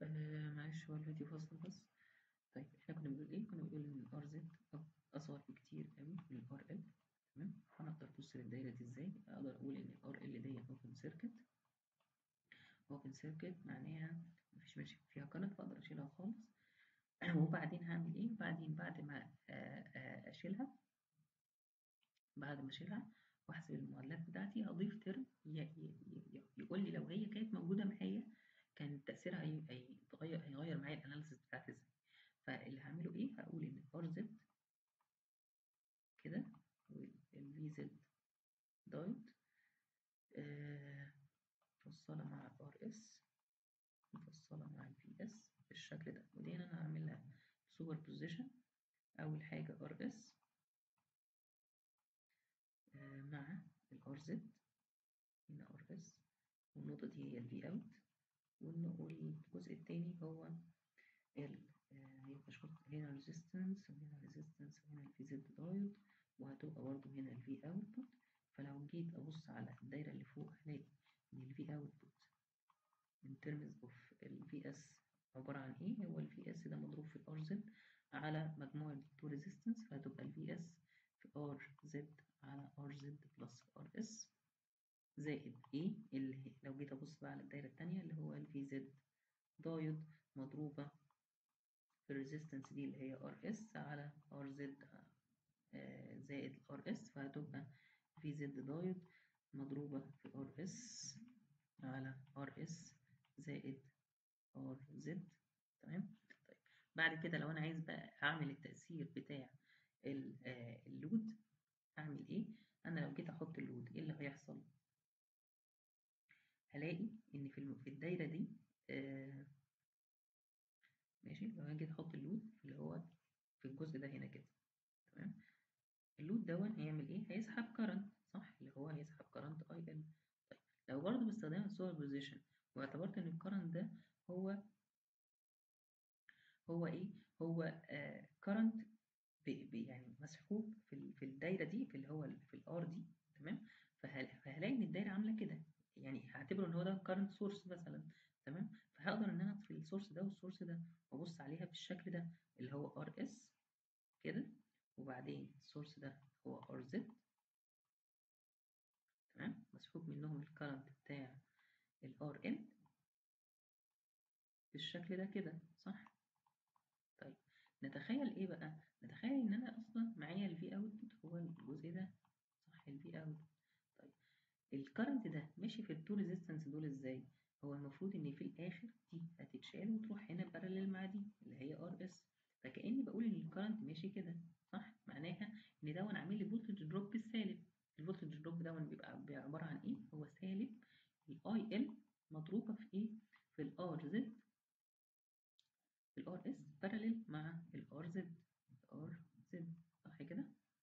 آه معلش هو الفيديو فاصل بس طيب احنا كنا بنقول ايه كنا بنقول ان الار زد اصغر بكتير قوي من الار ال تمام فانا اقدر ابص للدايره دي ازاي اقدر اقول ان الار ال دي اوبن سيركت اوبن سيركت معناها مفيش ماشي فيها كارنت فاقدر اشيلها خالص وبعدين هعمل ايه بعدين بعد ما اشيلها بعد ما اشيلها واحسب المعادلات بتاعتي هضيف ترم يقول لي لو هي كانت موجوده معايا كان تاثيرها هيتغير هيغير معايا الاناليسيس بتاعتي ازاي فاللي هعمله ايه هقول ان ار زد كده والفي زد دايت مفصله مع ار اس مفصله مع الفي اس بالشكل ده ودي انا هعمل لها سوبر بوزيشن اول حاجه ار اس مع الار زد هنا ار اس والنقطه دي هي الفي اوت والجزء التاني هو ال هيبقى هنا ريزيستنس وهنا ريزيستنس وهنا الفي زد دايود وهتبقى برضه هنا الفي اوتبوت فلو جيت ابص على الدايره اللي فوق هلاقي ان الفي اوتبوت in terms of الفي اس عباره عن ايه هو الفي اس ده مضروب في الار زد على مجموع التو ريزيستنس فهتبقى الفي اس في ار زد على ار زد بلس ار اس زائد ايه اللي لو جيت ابص بقى على الدايره الثانيه اللي هو الفي زد دايود مضروبه في الريزيستنس دي اللي هي ار اس على ار زد زائد ار اس فهتبقى في زد دايود مضروبه في ار اس على ار اس زائد ار زد تمام طيب بعد كده لو انا عايز بقى اعمل التاثير بتاع اللود اعمل ايه انا لو جيت احط اللود ايه اللي هيحصل هلاقي ان في في الدايره دي آه ماشي لو انا جيت احط اللود اللي هو في الجزء ده هنا كده تمام اللود دون هيعمل ايه هيسحب كرنت صح اللي هو هيسحب كرنت اي ال طيب لو برضه باستخدام السوبر بوزيشن واعتبرت ان الكرنت ده هو هو ايه هو آه كرنت يعني مسحوب في في الدايره دي في اللي هو في الار دي تمام فهلاقي ان الدايره عامله كده يعني هعتبره ان هو ده كارنت سورس مثلا تمام فهقدر ان انا اطفي السورس ده والسورس ده وابص عليها بالشكل ده اللي هو ار اس كده وبعدين السورس ده هو ار زد تمام مسحوب منهم الكارنت بتاع الار ال بالشكل ده كده صح طيب نتخيل ايه بقى نتخيل ان انا اصلا معايا الفي اوتبوت هو الجزء ده صح الفي اوت طيب الكرنت ده ماشي في التو ريزيستنس دول ازاي هو المفروض ان في الاخر دي هتتشال وتروح هنا بارلل مع دي اللي هي ار اس فكاني بقول ان الكرنت ماشي كده صح معناها ان دون عامل لي فولتج دروب بالسالب الفولتج دروب دون بيبقى عباره عن ايه هو سالب الاي ال مضروبه في ايه في الار زد في الار اس بارلل مع الار زد الار زد صح كده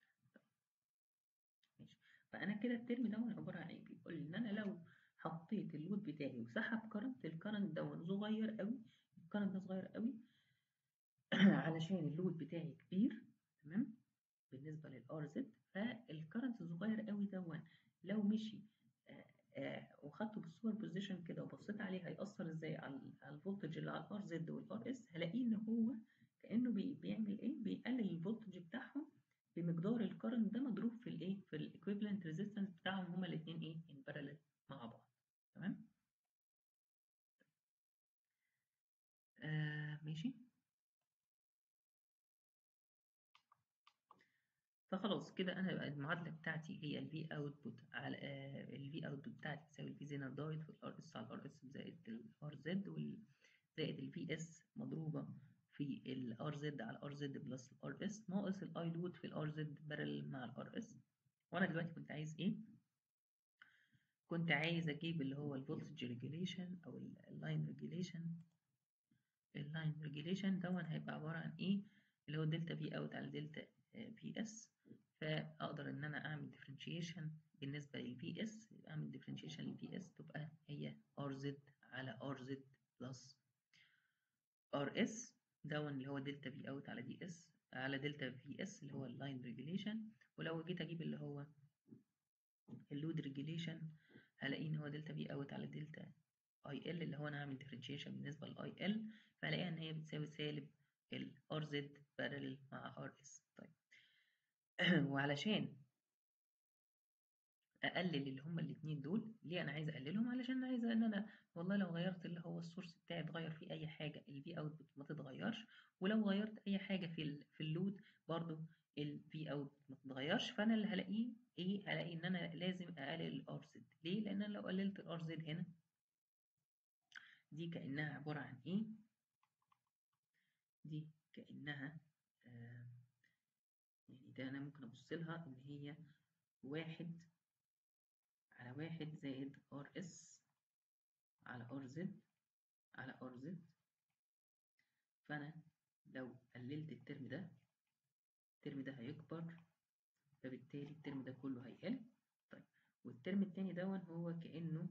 ماشي فانا كده الترم دون عباره عن ايه بيقول ان انا لو حطيت اللود بتاعي وسحب كرنت الكرنت دون صغير قوي الكرنت ده صغير قوي علشان اللود بتاعي كبير تمام بالنسبه للار زد فالكرنت الصغير قوي دون لو مشي آآ آآ وخدته بالسوبر بوزيشن كده وبصيت عليه هيأثر ازاي على الفولتج اللي على الار زد والار اس هلاقيه ان هو كانه بي بيعمل ايه بيقلل الفولتج بتاعهم بمقدار الكرنت ده مضروب في الايه في الايكويفالنت ريزيستنس بتاعهم هما الاثنين ايه ان باراليل مع بعض تمام آه ماشي فخلاص كده انا بقى المعادله بتاعتي هي الفي اوتبوت على الفي اوتبوت بتاعتي تساوي الفي زينر دايت في الار اس على الار اس زائد الار زد زائد الفي اس مضروبه في الار زد على الار زد بلس الار اس ناقص الاي لود في الار زد بارل مع الار اس وانا دلوقتي كنت عايز ايه كنت عايز اجيب اللي هو الفولتج ريجوليشن او اللاين ريجوليشن اللاين ريجوليشن دون هيبقى عباره عن ايه اللي هو دلتا في اوت على دلتا في اس فاقدر ان انا اعمل ديفرنشيشن بالنسبه للفي اس اعمل ديفرنشيشن للفي اس تبقى هي ار زد على ار زد بلس ار اس دون اللي هو دلتا في اوت على دي اس على دلتا في اس اللي هو اللاين ريجوليشن ولو جيت اجيب اللي هو اللود ريجوليشن هلاقي ان هو دلتا في اوت على دلتا اي ال اللي هو انا هعمل ديفرنشيشن بالنسبه للاي ال فهلاقيها ان هي بتساوي سالب الار زد بارلل مع ار اس طيب وعلشان اقلل اللي هما الاثنين دول ليه انا عايز اقللهم علشان انا عايز ان انا والله لو غيرت اللي هو السورس بتاعي اتغير فيه اي حاجه الفي اوت ما تتغيرش ولو غيرت اي حاجه في ال في اللود برضو الفي اوت ما تتغيرش فانا اللي هلاقيه ايه هلاقي ان انا لازم اقلل الار زد ليه لان انا لو قللت الار زد هنا دي كانها عباره عن ايه دي كانها آه يعني ده انا ممكن ابص لها ان هي واحد على واحد زائد ار اس على ار زد على ار زد فانا لو قللت الترم ده الترم ده هيكبر فبالتالي الترم ده كله هيقل طيب والترم التاني دون هو كأنه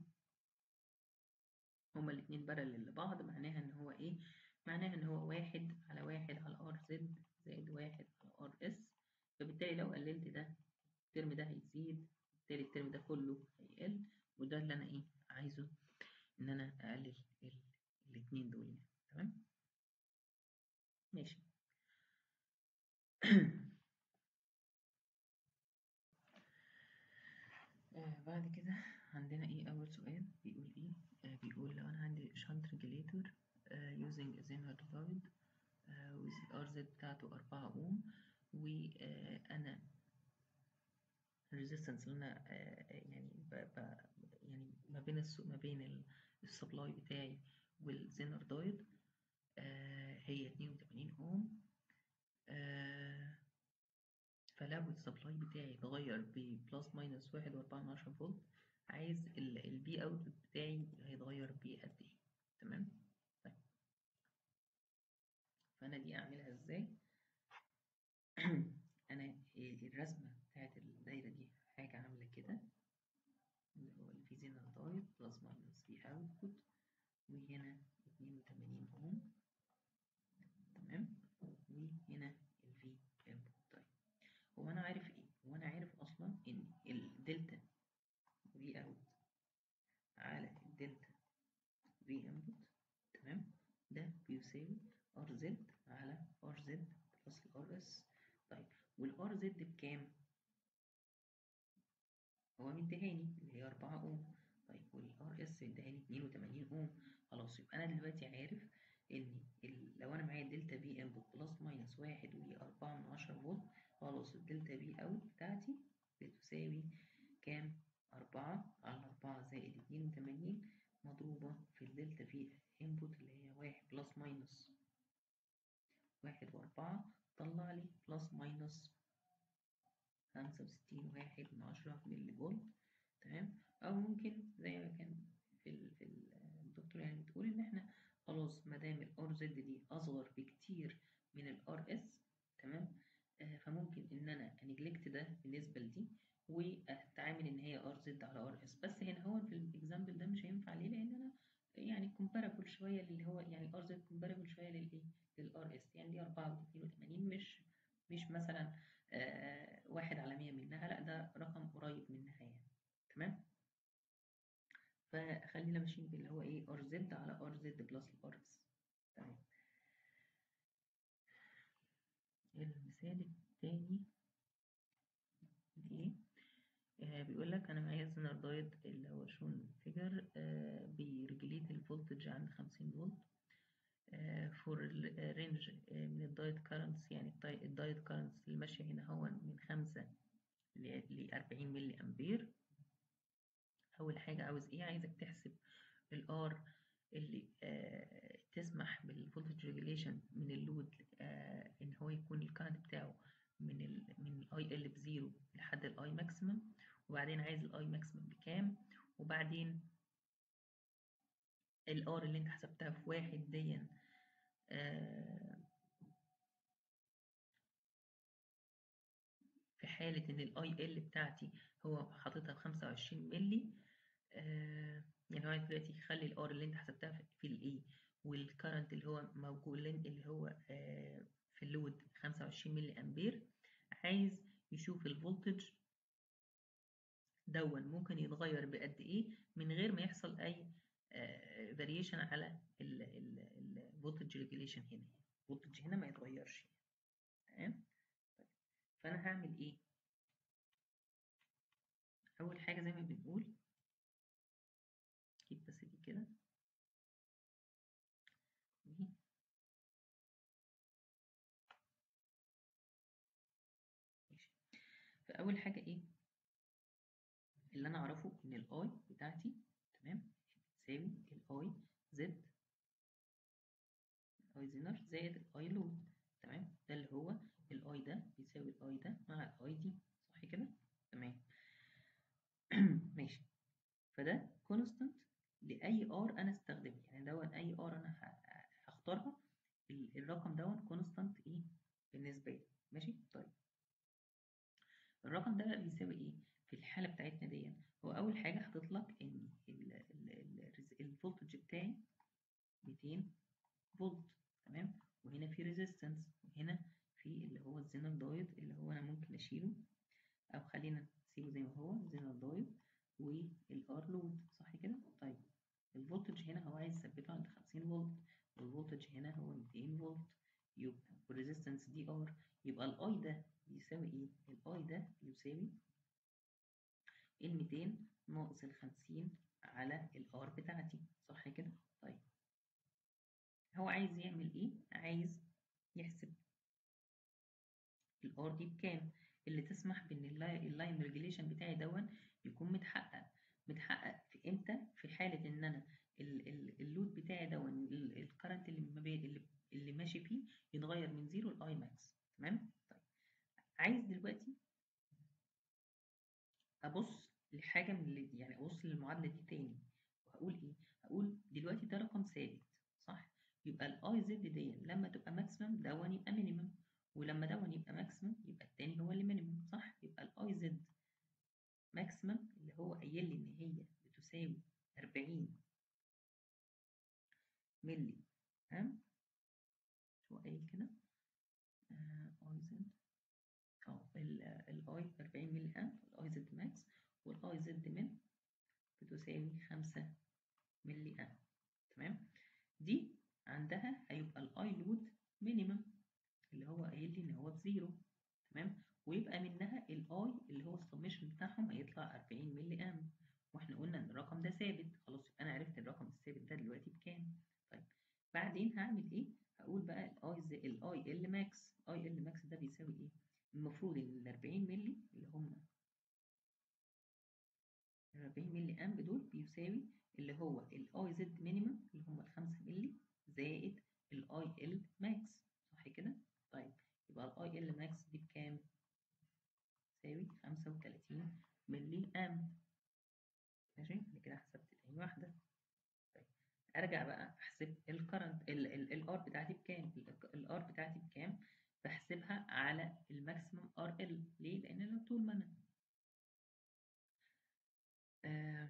هما الاتنين بارلل لبعض معناها ان هو ايه معناها ان هو واحد على واحد على ار زد زائد واحد على ار اس فبالتالي لو قللت ده الترم ده هيزيد بالتالي الترم ده كله هيقل وده اللي انا ايه عايزه ان انا اقلل الاتنين دول يعني تمام ماشي آه بعد كده عندنا ايه اول سؤال بيقول ايه آه بيقول لو انا عندي shunt regulator آه using a Zener diode آه with RZ بتاعته 4 اوم وانا الريزيستنس اللي انا يعني ب ب يعني ما بين السوق ما بين السبلاي بتاعي والزينر دايد هي 82 اوم فلو السبلاي بتاعي اتغير ببلس ماينس واحد وأربعة من عشرة فولت عايز البي اوت بتاعي هيتغير بقد ايه تمام طيب فانا دي اعملها ازاي انا الرسمه بتاعت الدايره دي حاجه عامله كده اللي هو اللي فيه زينر دايت بلس ماينس في اوتبوت وهنا 82 اوم تمام وهنا الفي انبوت طيب هو انا عارف ايه هو انا عارف اصلا ان الدلتا في اوت على الدلتا في انبوت تمام ده بيساوي ار زد على ار زد بلس الار اس طيب والار زد بكام هو مديهاني اللي هي 4 اوم طيب والار اس مديهاني 82 اوم خلاص يبقى انا دلوقتي عارف ان لو انا معايا دلتا بي انبوت بلس ماينس واحد و4 من 10 فولت خلاص الدلتا بي اوت بتاعتي بتساوي كام 4 على 4 زائد 82 مضروبة في الدلتا في انبوت اللي هي واحد بلس ماينس واحد وأربعة طلع لي بلس ماينس خمسة وستين واحد من عشرة ملي فولت تمام أو ممكن زي ما كان في ال في الدكتور يعني بتقول إن إحنا خلاص ما دام الار زد دي أصغر بكتير من الار اس تمام آه فممكن إن أنا أنجلكت ده بالنسبة لدي وأتعامل إن هي ار زد على ار اس بس هنا هو في الإكزامبل ده مش هينفع ليه لأن أنا يعني كومبارابل شوية اللي هو يعني الار زد كومبارابل شوية للإيه للار اس يعني دي 4 و82 مش مش مثلا آه واحد على مية منها لا ده رقم قريب منها يعني تمام فخلينا ماشيين باللي هو ايه ار زد على ار زد بلس الار اس تمام المثال التاني ايه آه بيقول لك انا معايا زينر دايت اللي هو شون فيجر آه بيرجليت الفولتج عند 50 فولت فور رينج من الدايت كارنتس يعني الدايت كارنتس اللي ماشيه هنا هو من 5 ل 40 ملي امبير اول حاجه عاوز ايه عايزك تحسب الار اللي آه تسمح بالفولتج ريجوليشن من اللود آه ان هو يكون الكارنت بتاعه من ال من الاي ال بزيرو لحد الاي ماكسيمم وبعدين عايز الاي ماكسيمم بكام وبعدين الار اللي انت حسبتها في واحد دي آه في حالة ان الاي ال بتاعتي هو حاططها بخمسة وعشرين ملي آه يعني هو دلوقتي يخلي الار اللي انت حسبتها في الاي والكرنت اللي هو موجود اللي هو آه في اللود خمسة وعشرين ملي امبير عايز يشوف الفولتج دون ممكن يتغير بقد ايه من غير ما يحصل اي فاريشن على الفولتج ريجوليشن هنا الفولتج هنا ما يتغيرش تمام طيب فانا هعمل ايه اول حاجه زي ما بنقول اجيب بس دي كده ماشي فاول حاجه ايه اللي انا اعرفه ان الاي بتاعتي تمام بتساوي الاي زد الاي زينر زائد الاي لود تمام ده اللي هو الاي ده بيساوي الاي ده مع الاي دي صح كده تمام ماشي فده كونستانت لاي ار انا استخدمه يعني دون اي ار انا هختارها الرقم دون كونستانت ايه بالنسبه لي ماشي طيب الرقم ده بقى بيساوي ايه في الحاله بتاعتنا دي هو اول حاجه حاطط لك ان الفولتج بتاعي 200 فولت تمام وهنا في ريزيستنس وهنا في اللي هو الزينر دايود اللي هو انا ممكن اشيله او خلينا نسيبه زي ما هو الزينر دايود والار لود صح كده طيب الفولتج هنا هو عايز يثبته عند 50 فولت والفولتج هنا هو 200 فولت يبقى والريزيستنس دي ار يبقى الاي ده بيساوي ايه الاي ده يساوي ال 200 ناقص ال 50 على الار بتاعتي صح كده طيب هو عايز يعمل ايه عايز يحسب الار دي بكام اللي تسمح بان اللاين ريجوليشن بتاعي دون يكون متحقق متحقق في امتى في حاله ان انا اللود بتاعي دون الكرنت اللي ما اللي, اللي ماشي فيه يتغير من زيرو لاي ماكس تمام طيب عايز دلوقتي ابص لحاجه من اللي يعني ابص للمعادله دي تاني وهقول ايه هقول دلوقتي ده رقم ثابت صح يبقى الاي زد دي لما تبقى ماكسيمم دون يبقى مينيمم ولما دون يبقى ماكسيمم يبقى التاني هو اللي مينيمم صح يبقى الاي زد ماكسيمم اللي هو قايل لي ان هي بتساوي 40 ملي تمام شو قايل كده اي زد اه الاي 40 ملي امب الاي زد ماكس والاي زد من بتساوي 5 ملي امب تمام دي عندها هيبقى الاي لود مينيمم اللي هو قايل لي ان هو بزيرو تمام ويبقى منها الاي اللي هو السميشن بتاعهم هيطلع 40 ملي امب واحنا قلنا ان الرقم ده ثابت خلاص يبقى انا عرفت الرقم الثابت ده دلوقتي بكام طيب بعدين هعمل ايه هقول بقى الاي زي الاي ال ماكس اي ال ماكس ده بيساوي ايه المفروض ان ال 40 ملي اللي هم ال 40 ملي امب دول بيساوي اللي هو الاي زد مينيمم اللي هم ال 5 ملي زائد الاي ال ماكس صح كده طيب يبقى الاي ال ماكس دي بكام تساوي 35 ملي امب ماشي انا كده حسبت تاني واحده طيب ارجع بقى احسب الكرنت الار بتاعتي بكام الار بتاعتي بكام بحسبها على الماكسيمم ار ال ليه لان لو طول ما انا آه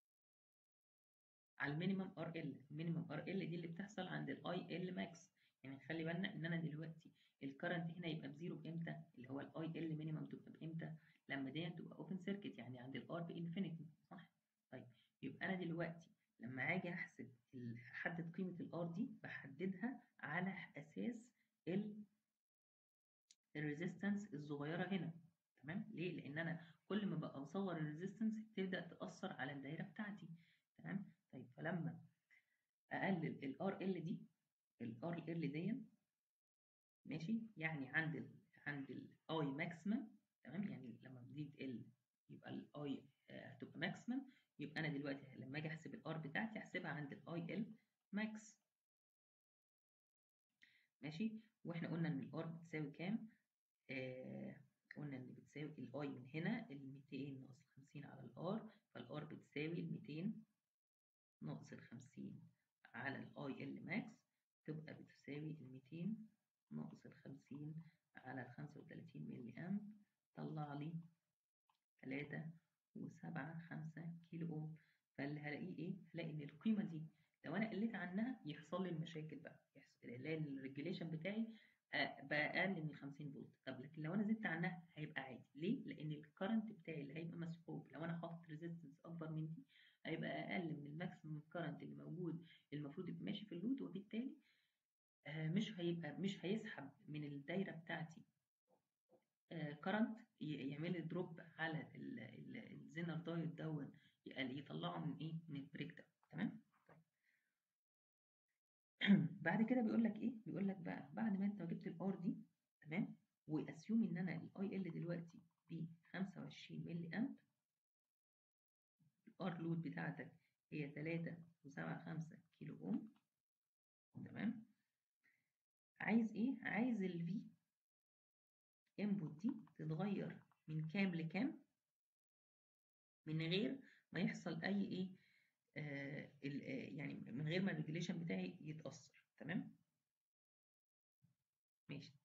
على المينيمم ار ال المينيمم ار ال دي اللي بتحصل عند الاي ال ماكس يعني خلي بالنا ان انا دلوقتي الكرنت هنا يبقى بزيرو بامتى اللي هو الاي ال مينيمم تبقى بامتى لما دي تبقى اوبن سيركت يعني عند الار بانفينيتي صح طيب يبقى انا دلوقتي لما اجي احسب احدد قيمه الار دي بحددها على اساس ال الريزيستنس الصغيره هنا تمام ليه لان انا كل ما بقى مصور الريزيستنس بتبدا تاثر على الدايره بتاعتي تمام طيب فلما اقلل الار ال دي الار ال دي ماشي يعني عند ال عند الاي ماكسيمم تمام يعني لما بتزيد تقل يبقى الاي هتبقى ماكسيمم يبقى انا دلوقتي لما اجي احسب الار بتاعتي احسبها عند الاي ال ماكس ماشي واحنا قلنا ان الار بتساوي كام آه قلنا ان بتساوي الاي من هنا ال 200 ناقص 50 على الار فالار بتساوي ال 200 ناقص ال 50 على الاي ال ماكس تبقى بتساوي ال 200 ناقص ال 50 على ال 35 ملي امب طلع لي 3 و7 5 كيلو اوم فاللي هلاقيه ايه؟ هلاقي ان القيمه دي لو انا قلت عنها يحصل لي المشاكل بقى يحصل الاقي الريجوليشن بتاعي بقى اقل من 50 فولت طب لكن لو انا زدت عنها هيبقى عادي ليه؟ لان الكرنت بتاعي اللي هيبقى مسحوب لو انا حاطط ريزيستنس اكبر من دي هيبقى اقل من الماكسيمم كرنت اللي هيبقى مش هيسحب من الدايره بتاعتي كرنت يعمل لي دروب على الزينر دايت دون يطلعه من ايه من البريك ده تمام طيب بعد كده بيقول لك ايه بيقول لك بقى بعد ما انت جبت الار دي تمام واسيوم ان انا الاي ال دلوقتي ب 25 ملي امب الار لود بتاعتك هي 3.75 كيلو اوم تمام عايز ايه عايز الفي انبوت دي تتغير من كام لكام من غير ما يحصل اي ايه آه يعني من غير ما الريجوليشن بتاعي يتاثر تمام ماشي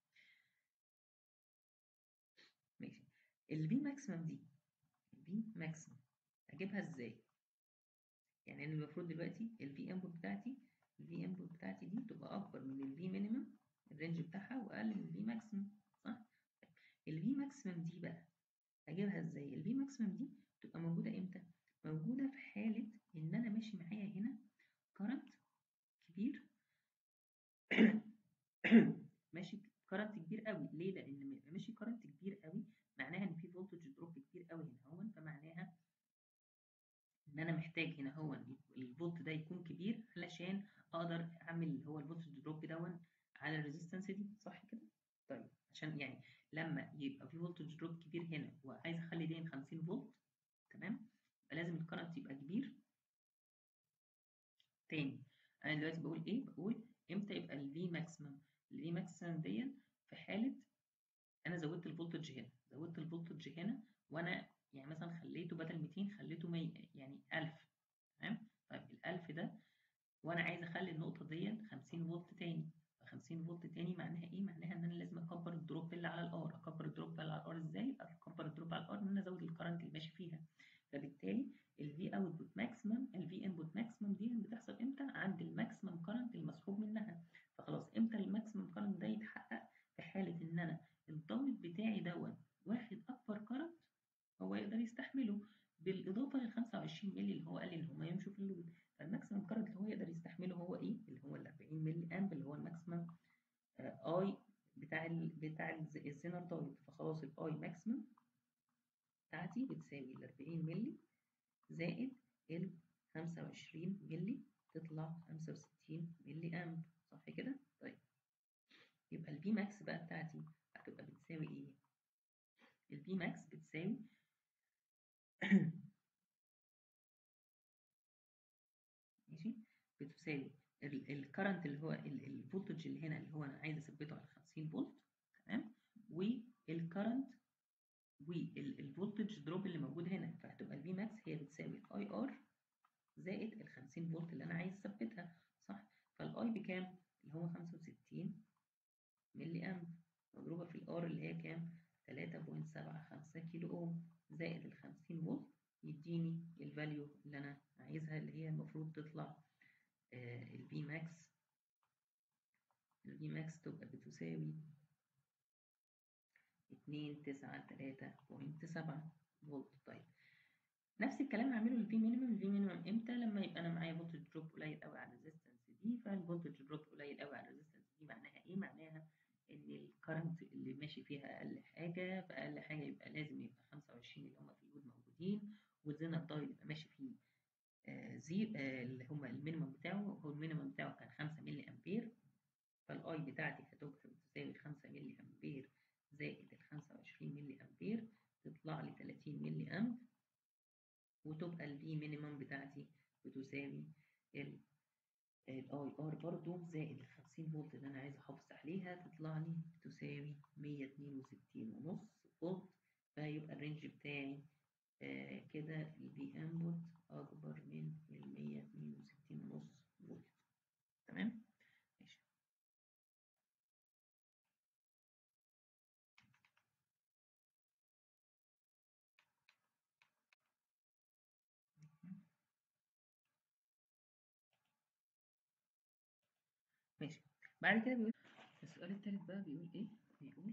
ماشي الفي ماكسيمم دي الفي ماكسيمم اجيبها ازاي يعني انا المفروض دلوقتي الفي انبوت بتاعتي الفي انبوت بتاعتي دي تبقى اكبر من الفي مينيمم الرينج بتاعها واقل من الفي ماكسيمم صح الفي ماكسيمم دي بقى اجيبها ازاي الفي ماكسيمم دي تبقى موجوده امتى موجوده في حاله ان انا ماشي معايا هنا كرنت كبير ماشي كرنت كبير قوي ليه لان لما يبقى ماشي كرنت كبير قوي معناها ان في فولتج دروب كبير قوي هنا هون فمعناها ان انا محتاج هنا هو الفولت ده يكون كبير علشان اقدر اعمل اللي هو الفولتج دروب دون على الريزيستنس دي صح كده طيب عشان يعني لما يبقى في فولتج دروب كبير هنا وعايز اخلي دي 50 فولت تمام يبقى لازم الكرنت يبقى كبير تاني انا دلوقتي بقول ايه بقول امتى يبقى الفي ماكسيمم الفي ماكسيمم دي في حاله انا زودت الفولتج هنا زودت الفولتج هنا وانا يعني مثلا خليته بدل 200 خليته 100 يعني 1000 تمام طيب ال 1000 ده وانا عايز اخلي النقطه دي 50 فولت تاني 50 فولت تاني معناها ايه معناها ان انا لازم اكبر الدروب اللي على الار اكبر الدروب اللي على الار ازاي اكبر الدروب على الار ان انا ازود الكرنت اللي ماشي فيها فبالتالي الفي اوتبوت ماكسيمم الفي انبوت ماكسيمم دي بتحصل امتى عند الماكسيمم كرنت المسحوب منها فخلاص امتى الماكسيمم كرنت ده يتحقق في حاله ان انا الدايت بتاعي دون واخد اكبر كرنت هو يقدر يستحمله بالاضافه لل 25 مللي اللي هو قال ان هم يمشوا في اللود فالماكسيمم كرنت اللي هو يقدر يستحمله هو ايه اللي هو ال 40 مللي امب اللي هو الماكسيمم اي بتاع ال بتاع الزينر دايت فخلاص الاي ماكسيمم بتاعتي بتساوي ال 40 مللي زائد ال 25 مللي تطلع 65 مللي امب صح كده طيب يبقى الفي ماكس بقى بتاعتي هتبقى بتساوي ايه الفي ماكس بتساوي ماشي بتساوي الكرنت اللي هو الفولتج اللي هنا اللي هو انا عايز اثبته على 50 فولت تمام والكرنت والفولتج دروب اللي موجود هنا فهتبقى الفي ماكس هي بتساوي الاي ار زائد ال 50 فولت اللي انا عايز اثبتها صح فالاي بكام اللي هو 65 ملي امب مضروبه في الار اللي هي كام 3.75 كيلو اوم زائد ال 50 فولت يديني الفاليو اللي انا عايزها اللي هي المفروض تطلع الفي ماكس الفي ماكس تبقى بتساوي 293.7 فولت طيب نفس الكلام هعمله للفي مينيمم الفي مينيمم امتى لما يبقى انا معايا فولتج دروب قليل قوي على الريزيستنس دي فالفولتج دروب قليل قوي على الريزيستنس دي معناها ايه معناها ان الكرنت اللي ماشي فيها اقل حاجه فاقل حاجه يبقى لازم يبقى 25 اللي هم في اللود موجودين والزينر دايت يبقى ماشي فيه آه زي آه اللي هم المينيمم بتاعه هو المينيمم بتاعه كان 5 ملي امبير فالاي بتاعتي هتبقى بتساوي 5 ملي امبير زائد ال 25 ملي امبير تطلع لي 30 ملي امب وتبقى الفي مينيمم بتاعتي بتساوي ال الاي ار برضو زائد ال 50 فولت اللي انا عايز احافظ عليها تطلع لي تساوي 162 ونص فولت فيبقى الرينج بتاعي آه كده الفي انبوت اكبر من ال 162 ونص فولت تمام ماشي ماشي بعد كده بيقول السؤال التالت بقى بيقول ايه بيقول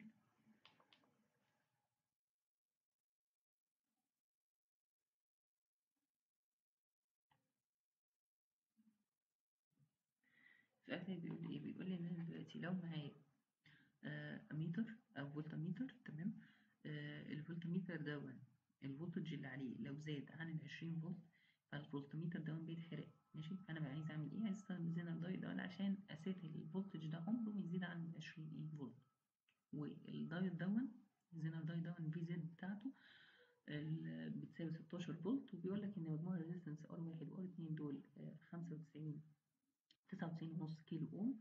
السؤال ده بيقول ايه بيقول لي ان انا دلوقتي لو معايا آه اميتر او فولتميتر تمام آه الفولتميتر دون الفولتج اللي عليه لو زاد عن ال 20 فولت فالفولتميتر دون بيتحرق ماشي فانا بقى عايز اعمل ايه عايز استخدم الزينر دايود دون عشان اسيت الفولتج ده عمره ما يزيد عن 20 ايه فولت والدايود دون الزينر دايود دون في زد بتاعته بتساوي 16 فولت وبيقول لك ان مجموع الريزيستنس ار 1 وار 2 دول 95 99 ونص كيلو اوم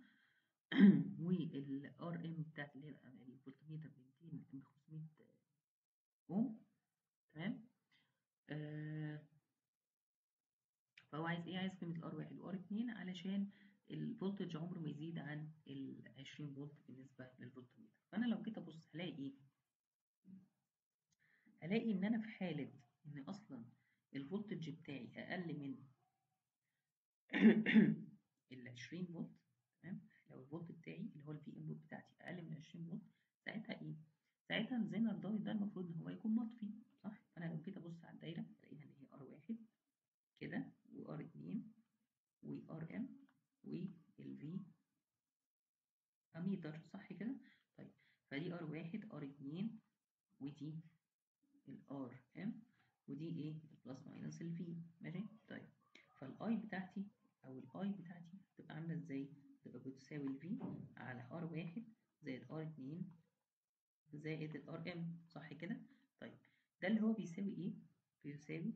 والار ام بتاعت اللي هي الفولتميتر ب 200 ب 500 اوم تمام آه فهو عايز ايه عايز قيمه الار 1 وار 2 علشان الفولتج عمره ما يزيد عن ال 20 فولت بالنسبه للفولتميتر فانا لو جيت ابص هلاقي ايه هلاقي ان انا في حاله ان اصلا الفولتج بتاعي اقل من ال 20 فولت تمام لو الفولت بتاعي اللي هو الفي انبوت بتاعتي اقل من 20 فولت ساعتها ايه ساعتها الزينر دايود ده المفروض ان هو يكون مطفي صح فانا لو جيت ابص على الدايره الاقيها ان هي ار 1 كده وار 2 وار ام والفي اميتر صح كده طيب فدي ار 1 ار 2 ودي الار ام ودي ايه البلس ماينس الفي ماشي طيب فالاي بتاعتي او الاي بتاعتي هتبقى عامله ازاي تبقى بتساوي الفي على ار 1 زائد ار 2 زائد الار ام صح كده طيب ده اللي هو بيساوي ايه بيساوي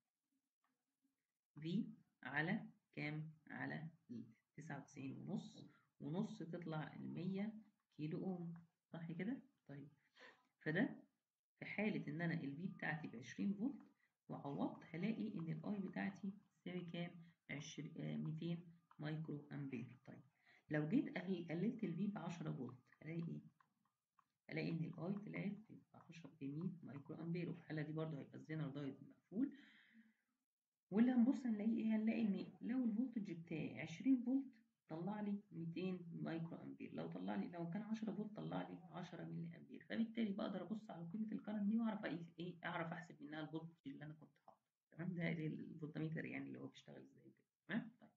في على كام على 99 ونص ونص تطلع ال 100 كيلو اوم صح كده طيب فده في حالة إن أنا الفي بتاعتي ب 20 فولت وعوضت هلاقي إن الأي بتاعتي تساوي كام؟ 200 مايكرو أمبير طيب لو جيت قللت الفي ب 10 فولت هلاقي إيه؟ هلاقي إن الأي طلعت ب 10 ب 100 مايكرو أمبير وفي الحالة دي برضه هيبقى الزينر دايود مقفول واللي هنبص هنلاقي إيه؟ هنلاقي إن لو الفولتج بتاعي 20 فولت طلع لي 200 مايكرو امبير لو طلع لي لو كان 10 فولت طلع لي 10 ملي امبير فبالتالي بقدر ابص على قيمه الكرنت دي واعرف ايه ايه اعرف احسب منها الفولتج اللي انا كنت حاطه تمام ده الفولتميتر يعني اللي هو بيشتغل ازاي كده تمام طيب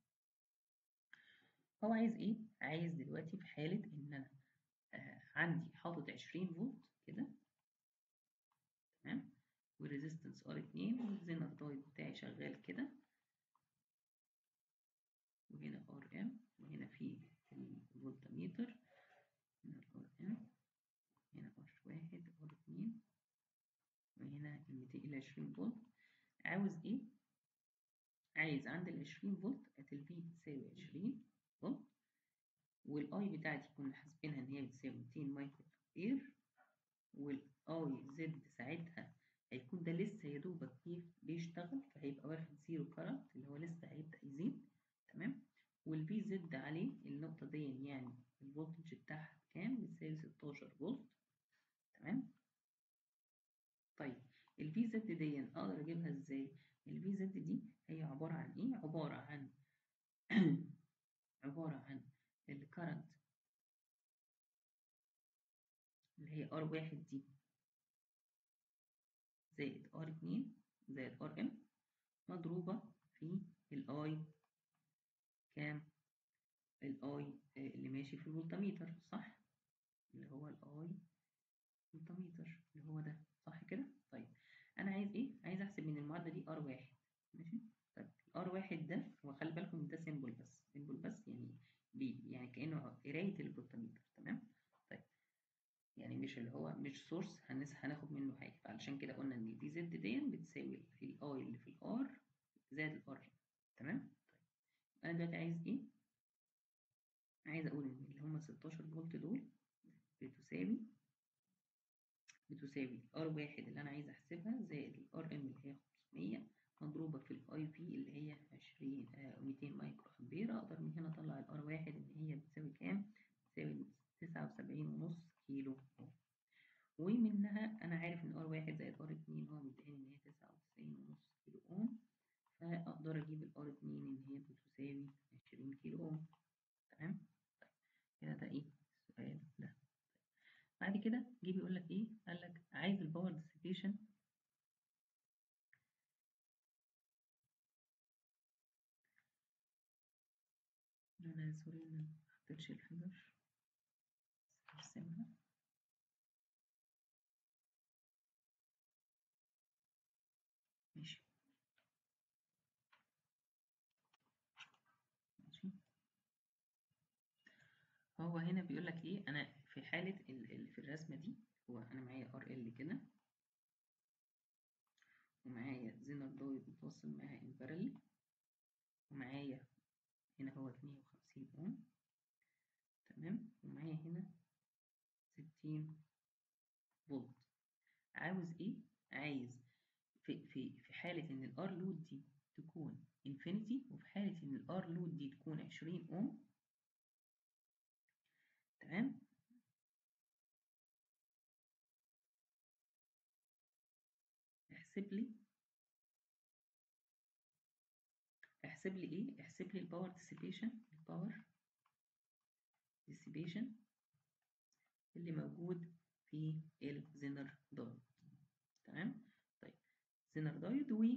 هو عايز ايه عايز دلوقتي في حاله ان انا آه عندي حاطط 20 فولت كده تمام والريزيستنس ار 2 والزينر دايود بتاعي شغال كده وهنا ار ام وهنا في الفولتميتر هنا الار ام هنا ار واحد ار اتنين وهنا الميتين إلى عشرين فولت عاوز ايه؟ عايز عند العشرين فولت كانت الفي بتساوي عشرين فولت والاي بتاعتي كنا حاسبينها ان هي بتساوي ميتين مايكرو امبير والاي زد ساعتها هيكون ده لسه يا دوبك بيشتغل فهيبقى واخد زيرو كارنت اللي هو لسه هيبدأ يزيد تمام والفي زد عليه النقطة دي يعني الفولتج بتاعها بكام؟ بتساوي 16 فولت تمام؟ طيب الفي زد دي أقدر أجيبها إزاي؟ الفي زد دي هي عبارة عن إيه؟ عبارة عن عبارة عن الكرنت اللي هي ار واحد دي زائد ار اتنين زائد ار ام مضروبة في الاي كام الاي اللي ماشي في الفولتميتر صح اللي هو الاي فولتميتر اللي هو ده صح كده طيب انا عايز ايه عايز احسب من المعادله دي ار واحد ماشي طيب ار واحد ده هو خلي بالكم ان ده سيمبل بس سيمبل بس يعني بي يعني كانه قرايه الفولتميتر تمام طيب يعني مش اللي هو مش سورس هناخد منه حاجه فعلشان كده قلنا ان الفي زد دي بتساوي الاي اللي في الار زائد الار تمام انا دلوقتي عايز ايه عايز اقول ان اللي هم 16 فولت دول بتساوي بتساوي ار واحد اللي انا عايز احسبها زائد الار ام اللي هي 500 مضروبه في الاي في اللي هي 20 آه 200 مايكرو امبير اقدر من هنا اطلع الار واحد ان هي بتساوي كام بتساوي 79 ونص كيلو اوم ومنها انا عارف ان ار واحد زائد ار اتنين هو مديني ان هي 99 ونص كيلو اوم فاقدر اجيب الار 2 ان هي بتساوي 20 كيلو اوم تمام طيب كده ده ايه السؤال ده بعد كده جه بيقول لك ايه قال لك عايز الباور ديسيبيشن انا سوري ما حطيتش الفيجر هرسمها ماشي ماشي هو هنا بيقول لك ايه انا في حاله ال ال في الرسمه دي هو انا معايا ار ال كده ومعايا زينر دايود متوصل معاها ان باراليل ومعايا هنا هو 150 اوم تمام ومعايا هنا 60 فولت عاوز ايه عايز في في في حاله ان الار لود دي تكون انفينيتي وفي حاله ان الار لود دي تكون 20 اوم تمام احسب لي احسب لي ايه احسب لي الباور ديسيبيشن الباور ديسيبيشن اللي موجود في الزينر دايود تمام طيب زينر دايود و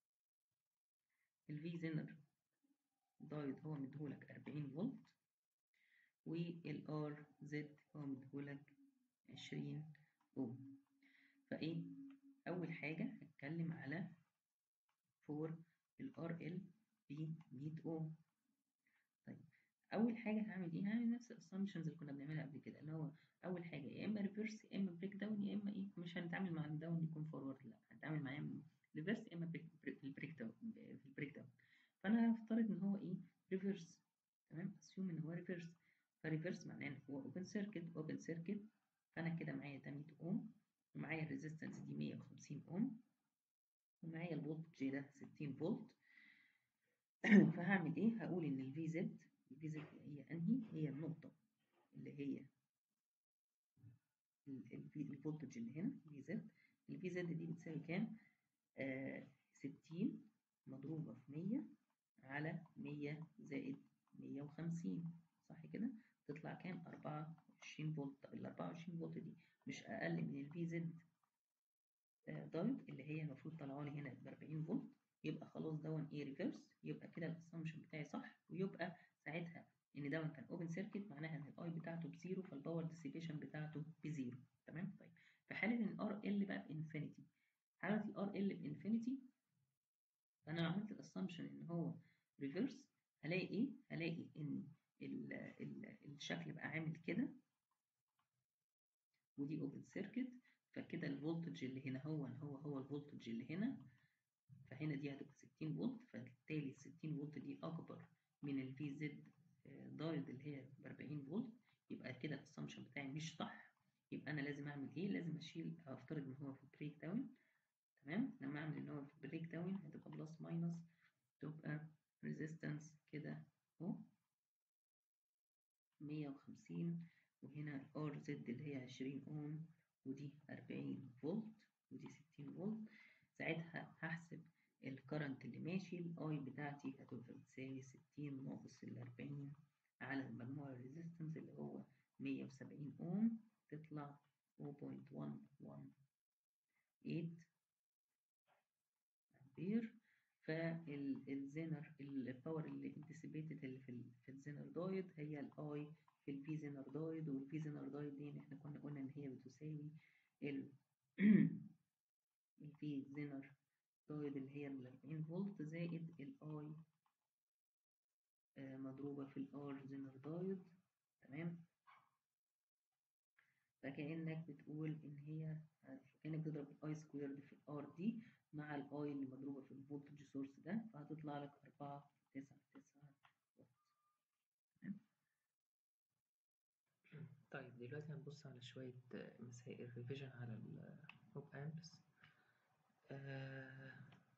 الفي زينر دايود هو مديهولك 40 فولت والار زد هو مديهولك 20 اوم فايه اول حاجه هتكلم على فور الار ال ب 100 اوم طيب اول حاجه هعمل ايه هعمل نفس الاسامبشنز اللي كنا بنعملها قبل كده اللي هو اول حاجه يا اما ريفرس يا اما بريك داون يا اما ايه مش هنتعامل مع الداون يكون فورورد لا هنتعامل معاه ريفرس يا اما بريك البريك داون في البريك داون فانا هفترض ان هو ايه ريفرس تمام اسيوم ان هو ريفرس فريفرس معناه ان هو اوبن سيركت اوبن سيركت فانا كده معايا ده 100 اوم ومعايا الريزيستنس دي 150 اوم ومعايا الفولت ده 60 فولت فهعمل ايه هقول ان الفي زد الفي زد هي انهي هي النقطه اللي هي الفولتج اللي هنا في زد الفي زد دي بتساوي كام آه 60 مضروبه في 100 على 100 زائد 150 صح كده تطلع كام 24 فولت طب ال 24 فولت دي مش اقل من الفي زد دايود اللي هي المفروض طالعه لي هنا ب 40 فولت يبقى خلاص دون ايه ريفرس يبقى كده الاسامبشن بتاعي صح ويبقى ساعتها ان دون كان اوبن سيركت معناها ان الاي بتاعته بزيرو فالباور ديسيبيشن بتاعته بزيرو تمام طيب في حاله ان الار ال بقى بانفينيتي حاله الار ال بانفينيتي فانا لو عملت الاسامبشن ان هو ريفرس هلاقي ايه هلاقي ان ال ال الشكل بقى عامل كده ودي اوبن سيركت فكده الفولتج اللي هنا هو هو هو الفولتج اللي هنا فهنا دي هتبقى 60 فولت فبالتالي ال 60 فولت دي اكبر من الفي زد دايود اللي هي ب 40 فولت يبقى كده الاسامبشن بتاعي مش صح يبقى انا لازم اعمل ايه لازم اشيل افترض ان هو في بريك داون تمام لما اعمل ان هو في بريك داون هتبقى بلس ماينس تبقى ريزيستنس كده اهو 150 وهنا ار زد اللي هي 20 اوم ودي 40 فولت ودي 60 فولت ساعتها هحسب الكرنت اللي ماشي الاي بتاعتي هتبقى بتساوي 60 ناقص ال 40 على المجموع الريزيستنس اللي هو 170 اوم تطلع 0.118 امبير فالزينر الباور اللي انتسيبيتد اللي في في الزينر دايود هي الاي في الفي زينر دايود والفي زينر دايود دي احنا كنا قلنا ان هي بتساوي ال الفي زينر دايود اللي هي ال 40 فولت زائد الاي مضروبة في الار زينر دايود تمام فكأنك بتقول إن هي كأنك بتضرب الاي سكويرد في الار دي مع الاي اللي مضروبة في الفولتج سورس ده فهتطلع لك 4 9 9 طيب دلوقتي هنبص على شوية مسائل ريفيجن على الهوب امبس آه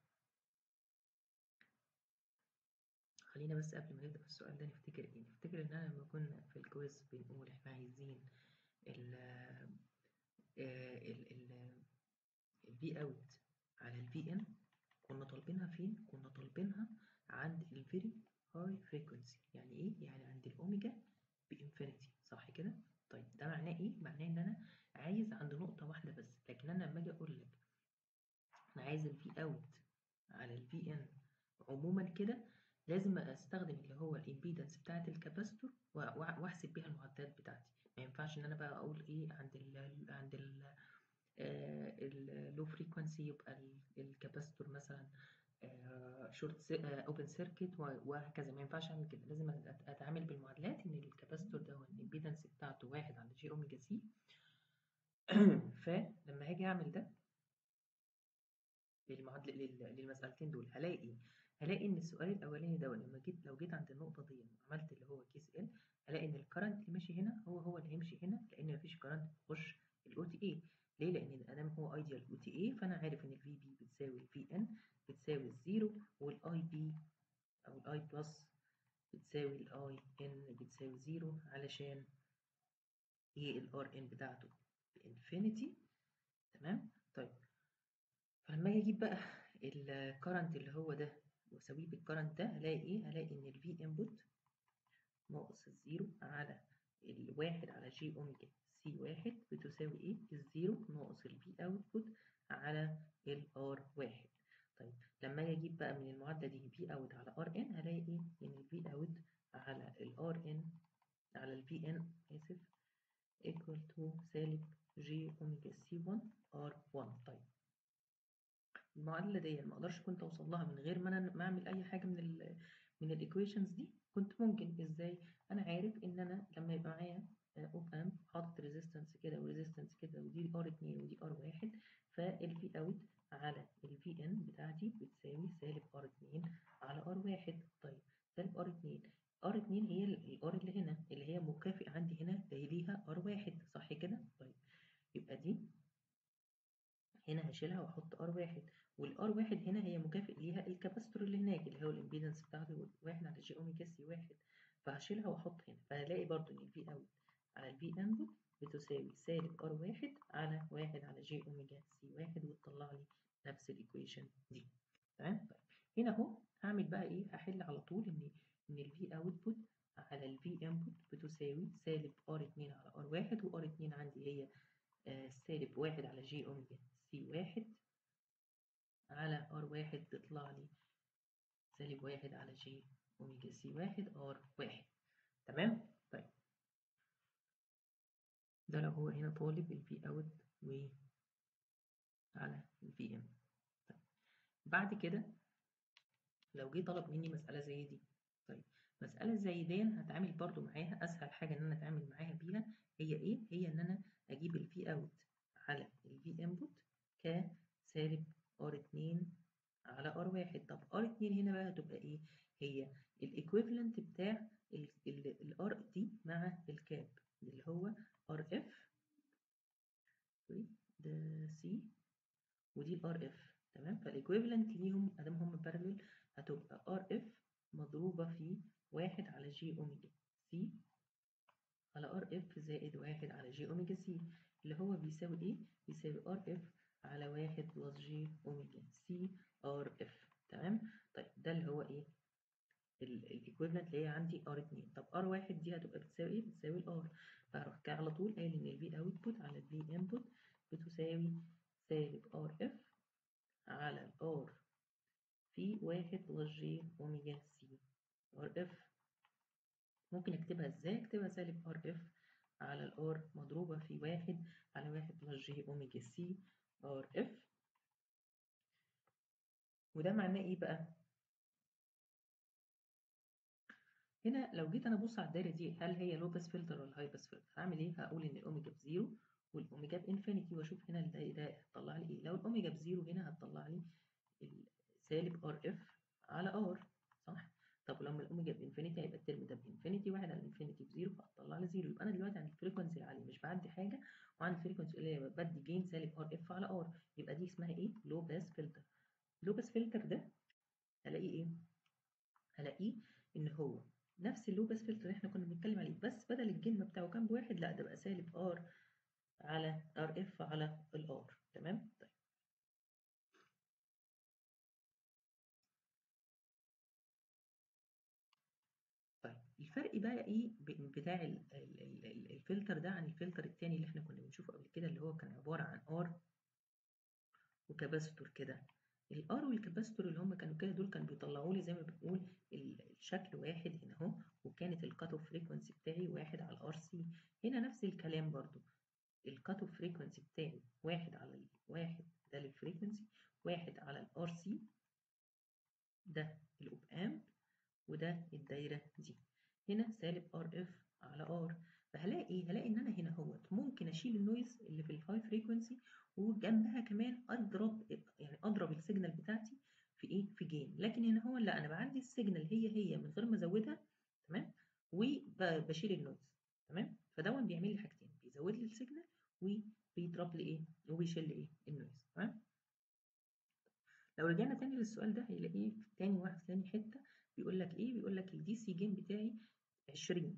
خلينا بس قبل ما نبدأ السؤال ده نفتكر ايه نفتكر ان انا لما كنا في الكويز بنقول احنا عايزين ال ال ال الفي اوت على الفي ان كنا طالبينها فين كنا طالبينها عند الفيري هاي فريكونسي يعني ايه يعني عند الاوميجا بانفينيتي صح كده طيب ده معناه ايه معناه ان انا عايز عند نقطه واحده بس لكن انا لما اجي اقول لك انا عايز الفي اوت على الفي ان عموما كده لازم استخدم اللي هو الامبيدنس بتاعه الكاباستور واحسب بيها المعدات بتاعتي ما ينفعش ان انا بقى اقول ايه عند ال عند ال اللو فريكوانسي يبقى الكاباستور مثلا شورت اوبن سيركت وهكذا ما ينفعش اعمل كده لازم اتعامل بالمعادلات ان الكاباستور ده هو الامبيدنس بتاعته واحد على جي اوميجا سي فلما هاجي اعمل ده للمعادله للمسالتين دول هلاقي هلاقي ان السؤال الاولاني ده لما جيت لو جيت عند النقطه دي وعملت اللي هو كيس ال هلاقي ان الكرنت اللي ماشي هنا هو هو اللي هيمشي هنا لان مفيش كرنت بيخش الاو تي اي ليه لان ادام هو ايديال او تي اي فانا عارف ان الفي بي بتساوي الفي ان بتساوي الزيرو والاي بي او الاي بلس بتساوي الاي ان بتساوي زيرو علشان ايه الار ان بتاعته بانفينيتي تمام طيب فلما اجي اجيب بقى الكرنت اللي هو ده واساويه بالكرنت ده هلاقي ايه هلاقي ان الفي انبوت ناقص الزيرو على الواحد على جي اوميجا سي واحد بتساوي ايه الزيرو ناقص الفي اوتبوت على الار واحد طيب لما اجي اجيب بقى من المعادله دي في اوت على ار ان هلاقي ايه ان الفي اوت على الار ان على الفي ان اسف equal to سالب جي اوميجا سي 1 ار 1 طيب المعادله دي ما اقدرش كنت اوصل لها من غير ما انا ما اعمل اي حاجه من ال من الايكويشنز دي كنت ممكن ازاي انا عارف ان انا لما يبقى معايا اوب امب حاطط ريزيستنس كده وريزيستنس كده ودي ار 2 ودي ار 1 فالفي اوت على الفي ان بتاعتي بتساوي سالب ار 2 على ار 1 طيب سالب ار 2 ار 2 هي الار اللي هنا اللي هي مكافئ عندي هنا اللي ليها ار 1 صح كده طيب يبقى دي هنا هشيلها واحط ار 1 والار 1 هنا هي مكافئ ليها الكاباستور اللي هناك اللي هو الامبيدنس بتاعته 1 على جي اوميجا سي 1 فهشيلها واحط هنا فهلاقي برضو ان الفي اوت على الفي انبوت بتساوي سالب ار 1 على 1 على جي اوميجا سي 1 وتطلع لي نفس الايكويشن دي تمام طيب هنا اهو هعمل بقى ايه هحل على طول ان ان الفي اوتبوت على الفي انبوت بتساوي سالب ار 2 على ار 1 وار 2 عندي هي آه سالب 1 على جي اوميجا سي 1 على ار 1 تطلع لي سالب 1 على جي اوميجا سي 1 ار 1 تمام طيب ده لو هو هنا طالب الفي اوت و على الفي ام طيب بعد كده لو جه طلب مني مسألة زي دي طيب مسألة زي دي هتعامل برضو معاها أسهل حاجة إن أنا أتعامل معاها بيها هي إيه؟ هي إن أنا أجيب الفي أوت على الفي إنبوت كسالب ار 2 على ار 1 طب ار 2 هنا بقى هتبقى إيه؟ هي الإيكويفالنت بتاع الار دي مع الكاب اللي هو ار اف ده سي ودي الار اف تمام فالايكويفالنت ليهم ادام هم بارلل هتبقى ار اف مضروبه في واحد على جي اوميجا سي على ار اف زائد واحد على جي اوميجا سي اللي هو بيساوي ايه بيساوي ار اف على واحد بلس جي اوميجا سي ار اف تمام طيب ده اللي هو ايه الايكويفالنت اللي هي عندي ار 2 طب ار 1 دي هتبقى بتساوي ايه بتساوي الار فاروح على طول قايل ان الفي اوتبوت على الفي انبوت بتساوي سالب ار اف على الار في واحد بلس جي اوميجا سي ار اف ممكن اكتبها ازاي اكتبها سالب ار اف على الار مضروبة في واحد على واحد بلس جي اوميجا سي ار اف وده معناه ايه بقى هنا لو جيت انا ابص على الدايره دي هل هي لو باس فلتر ولا هاي باس فلتر هعمل ايه هقول ان الاوميجا بزيرو والاوميجا بانفينيتي واشوف هنا ده هتطلع لي ايه لو الاوميجا بزيرو هنا هتطلع لي سالب ار اف على ار صح طب لما الاوميجا بانفينيتي هيبقى الترم ده بانفينيتي واحد على انفينيتي بزيرو فهتطلع لي زيرو يبقى انا دلوقتي عند الفريكونسي العاليه مش بعدي حاجه وعند الفريكونسي القليله بدي جين سالب ار اف على ار يبقى دي اسمها ايه لو باس فلتر لو باس فلتر ده هلاقيه ايه هلاقيه ان هو نفس اللو باس فلتر اللي احنا كنا بنتكلم عليه بس بدل الجين بتاعه كان بواحد لا ده بقى سالب ار على ار اف على الار تمام طيب طيب الفرق بقى ايه بتاع ال ال ال الفلتر ده عن الفلتر التاني اللي احنا كنا بنشوفه قبل كده اللي هو كان عبارة عن ار وكاباستور كده الار والكاباستور اللي هم كانوا كده دول كانوا بيطلعوا لي زي ما بنقول الشكل واحد هنا اهو وكانت الكات اوف فريكونسي بتاعي واحد على الار سي هنا نفس الكلام برضو الكات اوف فريكونسي بتاعي واحد على الواحد ده للفريكونسي واحد على الار سي ده الاوب امب وده الدايره دي هنا سالب ار اف على ار فهلاقي ايه هلاقي ان انا هنا اهوت ممكن اشيل النويز اللي في الهاي فريكونسي وجنبها كمان اضرب يعني اضرب السيجنال بتاعتي في ايه في جين لكن هنا هو لا انا بقى عندي السيجنال هي هي من غير ما ازودها تمام وبشيل النويز تمام فدون بيعمل لي حاجتين بيزود لي السيجنال وبيضرب لي ايه وبيشيل لي ايه النويز تمام لو رجعنا تاني للسؤال ده هيلاقيه في تاني واحد في تاني حته بيقول لك ايه بيقول لك الدي سي جين بتاعي 20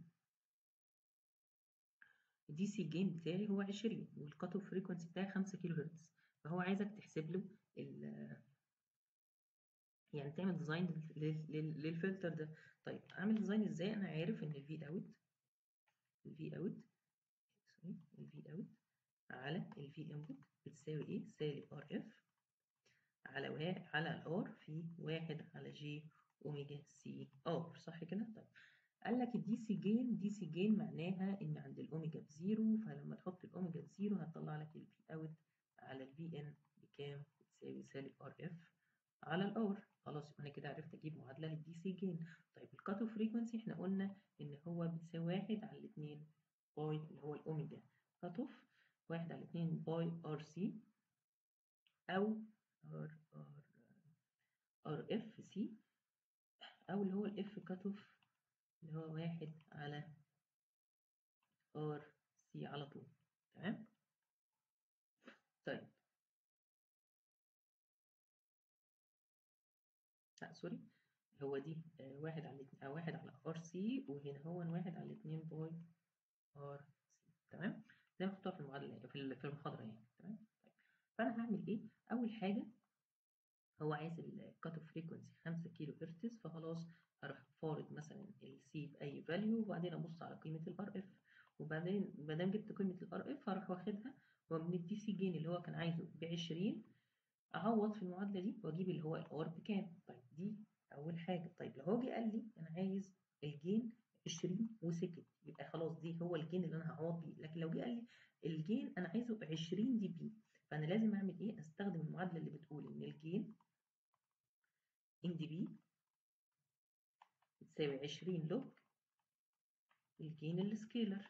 الدي سي جين بتاعي هو 20 والكات اوف فريكونسي بتاعي 5 كيلو هرتز فهو عايزك تحسب له ال يعني تعمل ديزاين للفلتر ده طيب اعمل ديزاين ازاي انا عارف ان الفي اوت الفي اوت سوري الفي اوت على الفي انبوت بتساوي ايه سالب ار اف على واحد على الار في واحد على جي اوميجا سي ار صح كده طيب قال لك الدي سي جين دي سي جين معناها ان عند الاوميجا بزيرو فلما تحط الاوميجا بزيرو هتطلع لك الفي اوت على الفي ان بكام بتساوي سالب ار اف على الار خلاص يبقى انا كده عرفت اجيب معادله للدي سي جين طيب الكات اوف فريكونسي احنا قلنا ان هو بتساوي واحد على الاثنين باي اللي هو الاوميجا كات اوف واحد على الاثنين باي ار سي او ار ار ار اف سي او اللي هو الاف كات اوف اللي هو واحد على ار سي على طول تمام طيب لا سوري هو دي آه واحد على آه واحد على ار سي وهنا هو واحد على اتنين باي ار سي تمام زي ما حطوها في المعادله في في المحاضره يعني تمام طيب فانا هعمل ايه اول حاجه هو عايز الكات اوف فريكونسي 5 كيلو هرتز فخلاص هروح فارض مثلا السي باي فاليو وبعدين ابص على قيمه الار اف وبعدين ما دام جبت قيمه الار اف هروح واخدها ومن الدي سي جين اللي هو كان عايزه ب 20 اعوض في المعادله دي واجيب اللي هو الار بكام طيب دي اول حاجه طيب لو هو جه قال لي انا عايز الجين 20 وسكت يبقى خلاص دي هو الجين اللي انا هعوض بيه لكن لو جه قال لي الجين انا عايزه 20 دي بي فانا لازم اعمل ايه استخدم المعادله اللي بتقول ان الجين ان دي بي بتساوي 20 لوج الجين السكيلر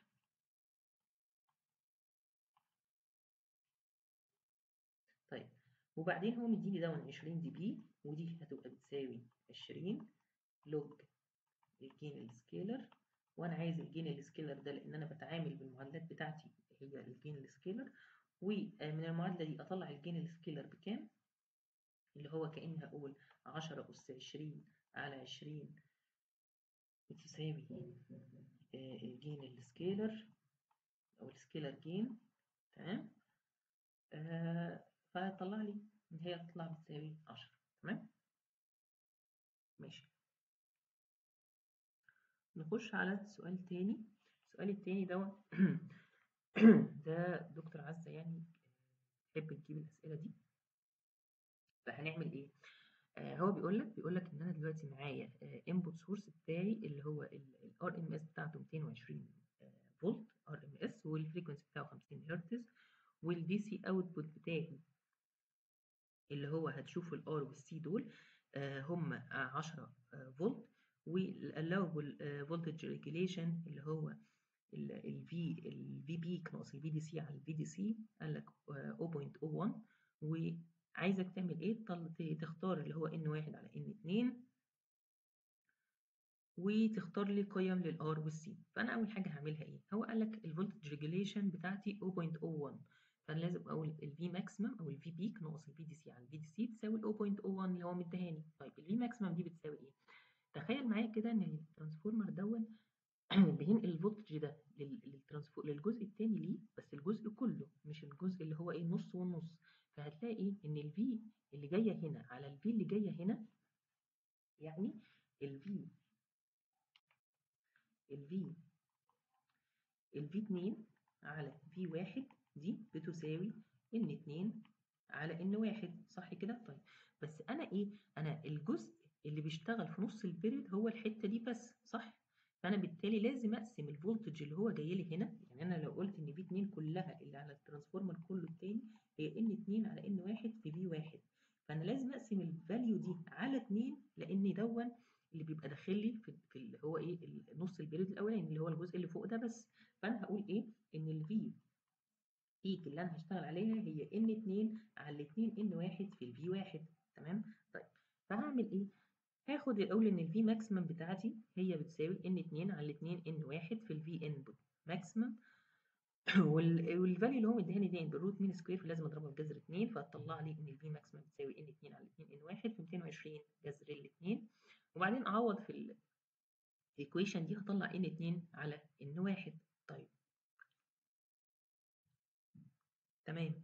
طيب وبعدين هو مديني دون 20 دي بي ودي هتبقى بتساوي 20 لوج الجين السكيلر وانا عايز الجين السكيلر ده لان انا بتعامل بالمعادلات بتاعتي هي الجين السكيلر ومن المعادله دي اطلع الجين السكيلر بكام اللي هو كاني هقول 10 اس 20 على 20 بتساوي الجين السكيلر او السكيلر جين تمام آه فهتطلع لي ان هي تطلع بتساوي 10 تمام ماشي نخش على السؤال تاني السؤال التاني ده ده دكتور عزة يعني تحب تجيب الأسئلة دي فهنعمل ايه آه هو بيقول لك بيقول لك ان انا دلوقتي معايا انبوت سورس بتاعي اللي هو الار ام اس بتاعته 220 فولت ار ام اس والفريكونسي بتاعه 50 هرتز والدي سي اوتبوت بتاعي اللي هو هتشوفوا الار والسي دول آه هم 10 فولت والالاوبل فولتج ريجوليشن اللي هو الفي الفي بيك ناقص الفي دي سي على الفي دي سي قال لك 0.01 وعايزك تعمل ايه تختار اللي هو ان واحد على ان اتنين وتختار لي قيم للار والسي فانا اول حاجه هعملها ايه هو قال لك الفولتج ريجوليشن بتاعتي 0.01 فانا لازم اقول الفي ماكسيمم او الفي بيك ناقص الفي دي سي على الفي دي سي تساوي 0.01 اللي هو مديهاني طيب الفي ماكسيمم دي بتساوي ايه تخيل معايا كده ان الترانسفورمر دون بينقل الفولتج ده للترانسفور للجزء الثاني ليه بس الجزء كله مش الجزء اللي هو ايه نص والنص فهتلاقي ان الفي اللي جايه هنا على الفي اللي جايه هنا يعني الفي الفي الفي 2 على في 1 دي بتساوي ان 2 على ان 1 صح كده طيب بس ايه انا الجزء اللي بيشتغل في نص البيريد هو الحته دي بس صح فانا بالتالي لازم اقسم الفولتج اللي هو جاي لي هنا يعني انا لو قلت ان في 2 كلها اللي على الترانسفورمر كله التاني هي ان 2 على ان 1 في بي 1 فانا لازم اقسم الفاليو دي على 2 لان دون اللي بيبقى داخل لي في, في اللي هو ايه نص البيريد الاولاني اللي هو الجزء اللي فوق ده بس فانا هقول ايه ان الفي بيك اللي انا هشتغل عليها هي ان 2 على 2 ان 1 في الفي 1 تمام طيب فهعمل ايه هاخد اقول ان الفي ماكسيمم بتاعتي هي بتساوي ان 2 على 2 ان 1 في الفي انبوت ماكسيمم والفاليو اللي هو مديهاني دي بالروت مين سكوير فلازم اضربها في جذر 2 فهتطلع لي ان الفي ماكسيمم بتساوي ان 2 على 2 ان 1 في 220 جذر الاثنين وبعدين اعوض في الايكويشن دي هطلع ان 2 على ان 1 طيب تمام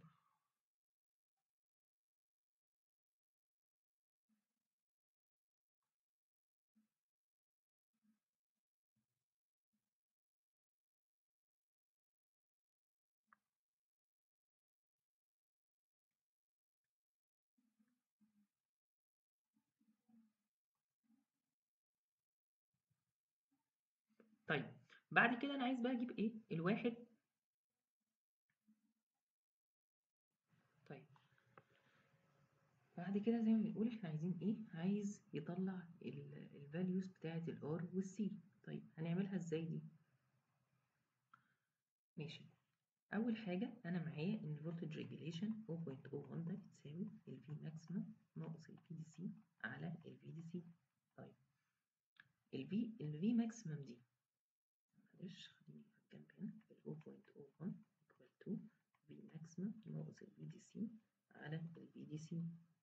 طيب بعد كده انا عايز بقى اجيب ايه الواحد طيب بعد كده زي ما بنقول احنا عايزين ايه عايز يطلع الفاليوز بتاعه الار والسي طيب هنعملها ازاي دي ماشي اول حاجه انا معايا ان الفولتج ريجوليشن 0.01 ده بتساوي الفي ماكسيمم ناقص الفي دي سي على الفي دي سي طيب الفي الفي ماكسيمم دي معلش خليني في الجنب هنا ال 0.01 equal to V maximum ناقص ال VDC على ال VDC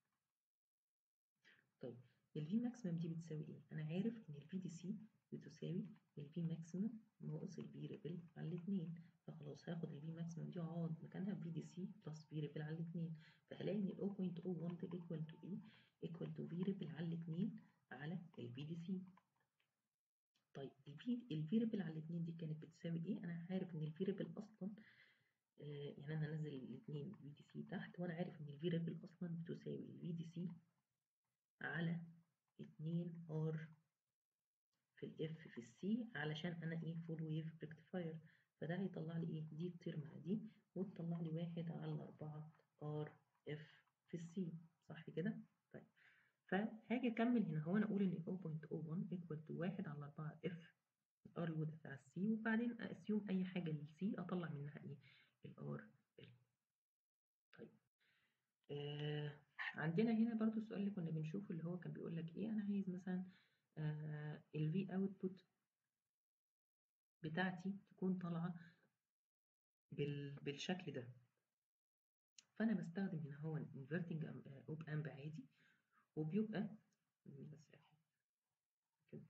طيب ال V maximum دي بتساوي ايه؟ أنا عارف إن ال VDC بتساوي ال V maximum ناقص ال V ripple على الاتنين فخلاص هاخد ال V maximum دي وأقعد مكانها VDC بلس V ripple على الاتنين فهلاقي إن ال 0.01 ده equal to ايه؟ equal to V ripple على الاتنين على ال VDC طيب الفي الفيربل على الاثنين دي كانت بتساوي ايه انا عارف ان الفيربل اصلا آه يعني انا هنزل الاثنين في دي سي تحت وانا عارف ان الفيربل اصلا بتساوي الفي دي سي على 2 ار في الاف في السي علشان انا ايه فول ويف ريكتيفاير فده هيطلع لي ايه دي تطير مع دي وتطلع لي واحد على 4 ار اف في السي صح كده طيب فهاجي اكمل هنا هو انا اقول ان 0.01 equal to 1 على 4 اف الار الوضع بتاع السي وبعدين اسيوم اي حاجه للسي اطلع منها ايه الار ال طيب آه عندنا هنا برضو السؤال اللي كنا بنشوفه اللي هو كان بيقول لك ايه انا عايز مثلا آه الفي اوتبوت بتاعتي تكون طالعه بال بالشكل ده فانا بستخدم هنا هو انفرتنج اوب امب عادي وبيبقى بس كده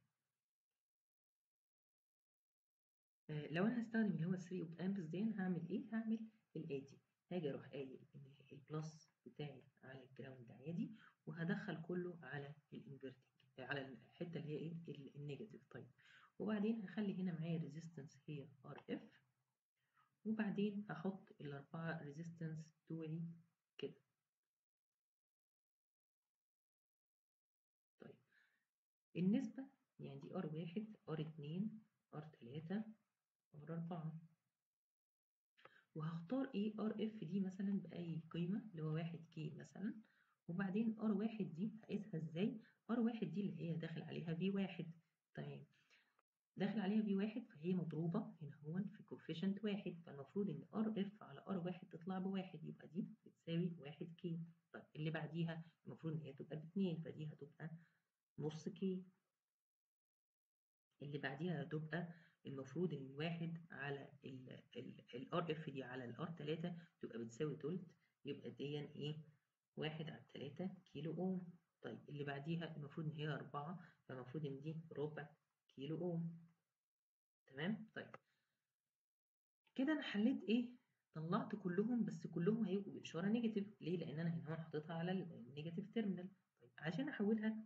آه لو انا هستخدم اللي هو 3 اوب امبس دي هعمل ايه هعمل الاتي هاجي اروح قايل ان البلس بتاعي على الجراوند عادي وهدخل كله على الانفرتنج على الحته اللي هي ايه النيجاتيف طيب وبعدين هخلي هنا معايا ريزيستنس هي ار اف وبعدين هحط الاربعه ريزيستنس بتوعي كده طيب النسبة يعني دي ار واحد ار اتنين ار تلاتة ار اربعة وهختار ايه ار اف دي مثلا بأي قيمة اللي هو واحد كي مثلا وبعدين ار واحد دي هقيسها ازاي ار واحد دي اللي هي داخل عليها في واحد طيب داخل عليها في واحد فهي مضروبة هنا هو في كوفيشنت واحد فالمفروض ان ار اف على ار واحد تطلع بواحد يبقى دي بتساوي واحد كي طيب اللي بعديها المفروض ان هي تبقى باتنين فدي هتبقى نص كي اللي بعديها هتبقى المفروض ان واحد على الار اف دي على الار تلاتة تبقى بتساوي تلت يبقى دي ايه واحد على تلاتة كيلو اوم طيب اللي بعديها المفروض ان هي اربعة فالمفروض ان دي ربع كيلو اوم تمام طيب كده انا حليت ايه طلعت كلهم بس كلهم هيبقوا باشاره نيجاتيف ليه لان انا هنا حطيتها على النيجاتيف تيرمينال طيب عشان احولها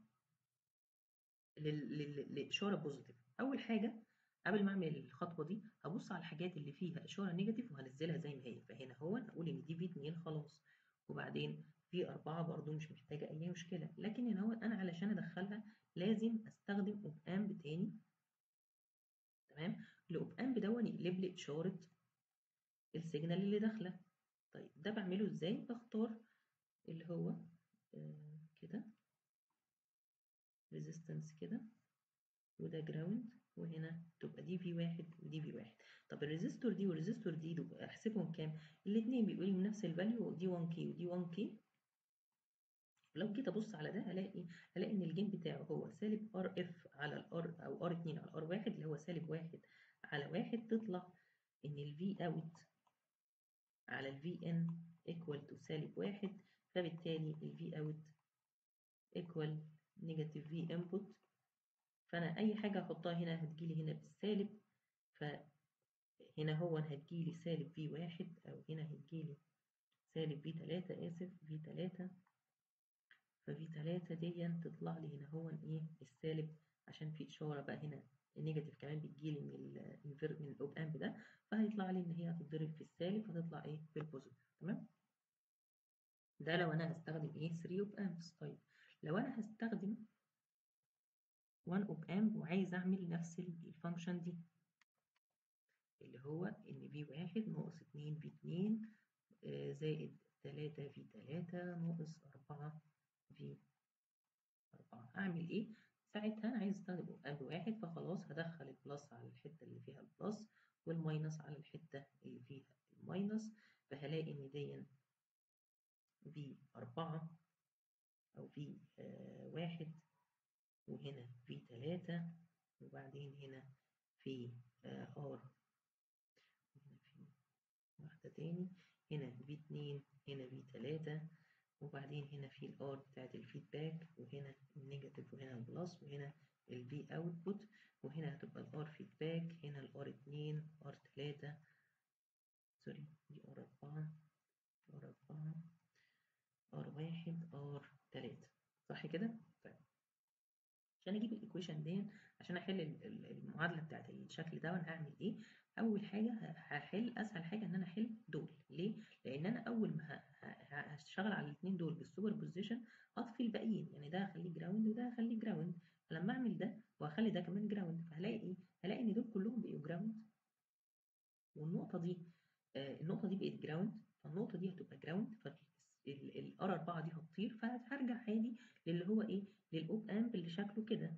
لاشاره بوزيتيف اول حاجه قبل ما اعمل الخطوه دي هبص على الحاجات اللي فيها اشاره نيجاتيف وهنزلها زي ما هي فهنا هو اقول ان دي في 2 خلاص وبعدين في أربعة برضو مش محتاجة أي مشكلة لكن هنا هو أنا علشان أدخلها لازم أستخدم أوب أمب تاني تمام الأوب أمب دون يقلب لي إشارة السيجنال اللي داخلة طيب ده بعمله إزاي بختار اللي هو آه كده ريزيستنس كده وده جراوند وهنا تبقى دي في واحد ودي في واحد طب الريزيستور دي والريزيستور دي دول احسبهم كام الاثنين بيقولوا لي نفس الفاليو دي 1 كي ودي 1 كي لو جيت ابص على ده هلاقي هلاقي ان الجين بتاعه هو سالب ار اف على الار او ار 2 على ار 1 اللي هو سالب 1 على 1 تطلع ان الفي اوت على الفي ان ايكوال تو سالب 1 فبالتالي الفي اوت ايكوال نيجاتيف في انبوت فانا اي حاجه احطها هنا هتجيلي هنا بالسالب فهنا هو هتجيلي سالب في واحد او هنا هتجيلي سالب في تلاتة اسف في تلاتة ففي تلاتة دي تطلع لي هنا هو ايه السالب عشان في اشاره بقى هنا النيجاتيف كمان بتجيلي من ال من الاوب امب ده فهيطلع لي ان هي هتتضرب في السالب فتطلع ايه بالبوزيتيف تمام ده لو انا هستخدم ايه 3 اوب امبس طيب لو انا هستخدم 1 اوب امب وعايز اعمل نفس الفانكشن دي اللي هو ان في واحد ناقص 2 في 2 آه زائد 3 في 3 ناقص 4 في 4 اعمل ايه ساعتها انا عايز استخدم اوب امب واحد فخلاص هدخل البلس على الحته اللي فيها البلس والماينس على الحته اللي فيها الماينس فهلاقي ان دي في 4 او في آه واحد وهنا في تلاتة وبعدين هنا في ار هنا في واحدة تاني هنا في اتنين هنا في تلاتة وبعدين هنا في الار بتاعت الفيدباك وهنا النيجاتيف وهنا البلس وهنا الفي اوتبوت وهنا هتبقى الار فيدباك هنا الار اتنين ار تلاتة سوري دي ار اربعة ار اربعة ار واحد ار تلاتة صح كده؟ طيب عشان اجيب الايكويشن دي عشان احل المعادله بتاعت الشكل ده انا هعمل ايه اول حاجه هحل اسهل حاجه ان انا احل دول ليه لان انا اول ما هشتغل على الاثنين دول بالسوبر بوزيشن هطفي الباقيين يعني ده هخليه جراوند وده هخليه جراوند فلما اعمل ده وهخلي ده كمان جراوند فهلاقي ايه هلاقي ان دول كلهم بقوا جراوند والنقطه دي آه النقطه دي بقت جراوند فالنقطه دي هتبقى جراوند الار 4 دي هتطير فهرجع عادي للي هو ايه للاوب امب اللي شكله كده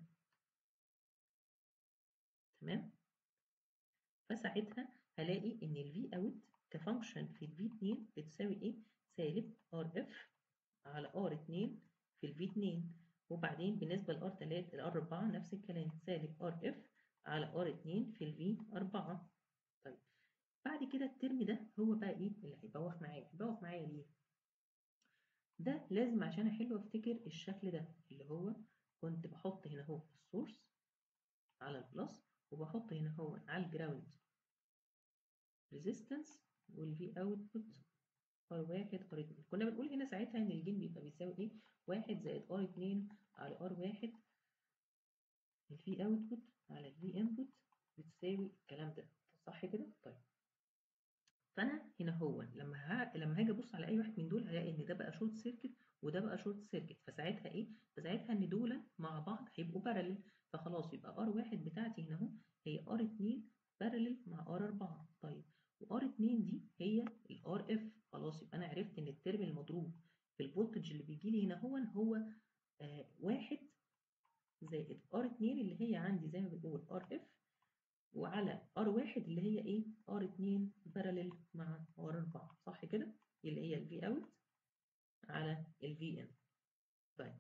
تمام فساعتها هلاقي ان الفي اوت كفانكشن في الفي 2 بتساوي ايه سالب ار اف على ار 2 في الفي 2 وبعدين بالنسبه لار 3 الار 4 نفس الكلام سالب ار اف على ار 2 في الفي 4 طيب بعد كده الترم ده هو بقى ايه اللي هيبوخ معايا هيبوخ معايا ليه ده لازم عشان احله افتكر الشكل ده اللي هو كنت بحط هنا اهو السورس على البلس وبحط هنا اهو على الجراوند ريزيستنس والفي اوتبوت ار واحد ار اتنين كنا بنقول هنا ساعتها ان الجين بيبقى بيساوي ايه واحد زائد ار اتنين على ار واحد الفي اوتبوت على الفي انبوت بتساوي الكلام ده صح كده طيب فانا هنا هو لما ها لما هاجي ابص على اي واحد من دول هلاقي ان ده بقى شورت سيركت وده بقى شورت سيركت فساعتها ايه فساعتها ان دول مع بعض هيبقوا بارلل فخلاص يبقى ار واحد بتاعتي هنا اهو هي ار 2 بارلل مع ار 4 طيب وار 2 دي هي الار اف خلاص يبقى انا عرفت ان الترم المضروب في الفولتج اللي بيجي لي هنا هو هو آه واحد زائد ار 2 اللي هي عندي زي ما بنقول ار اف وعلى ار واحد اللي هي ايه ار 2 بارلل مع ار 4 صح كده اللي هي الفي اوت على الفي ان طيب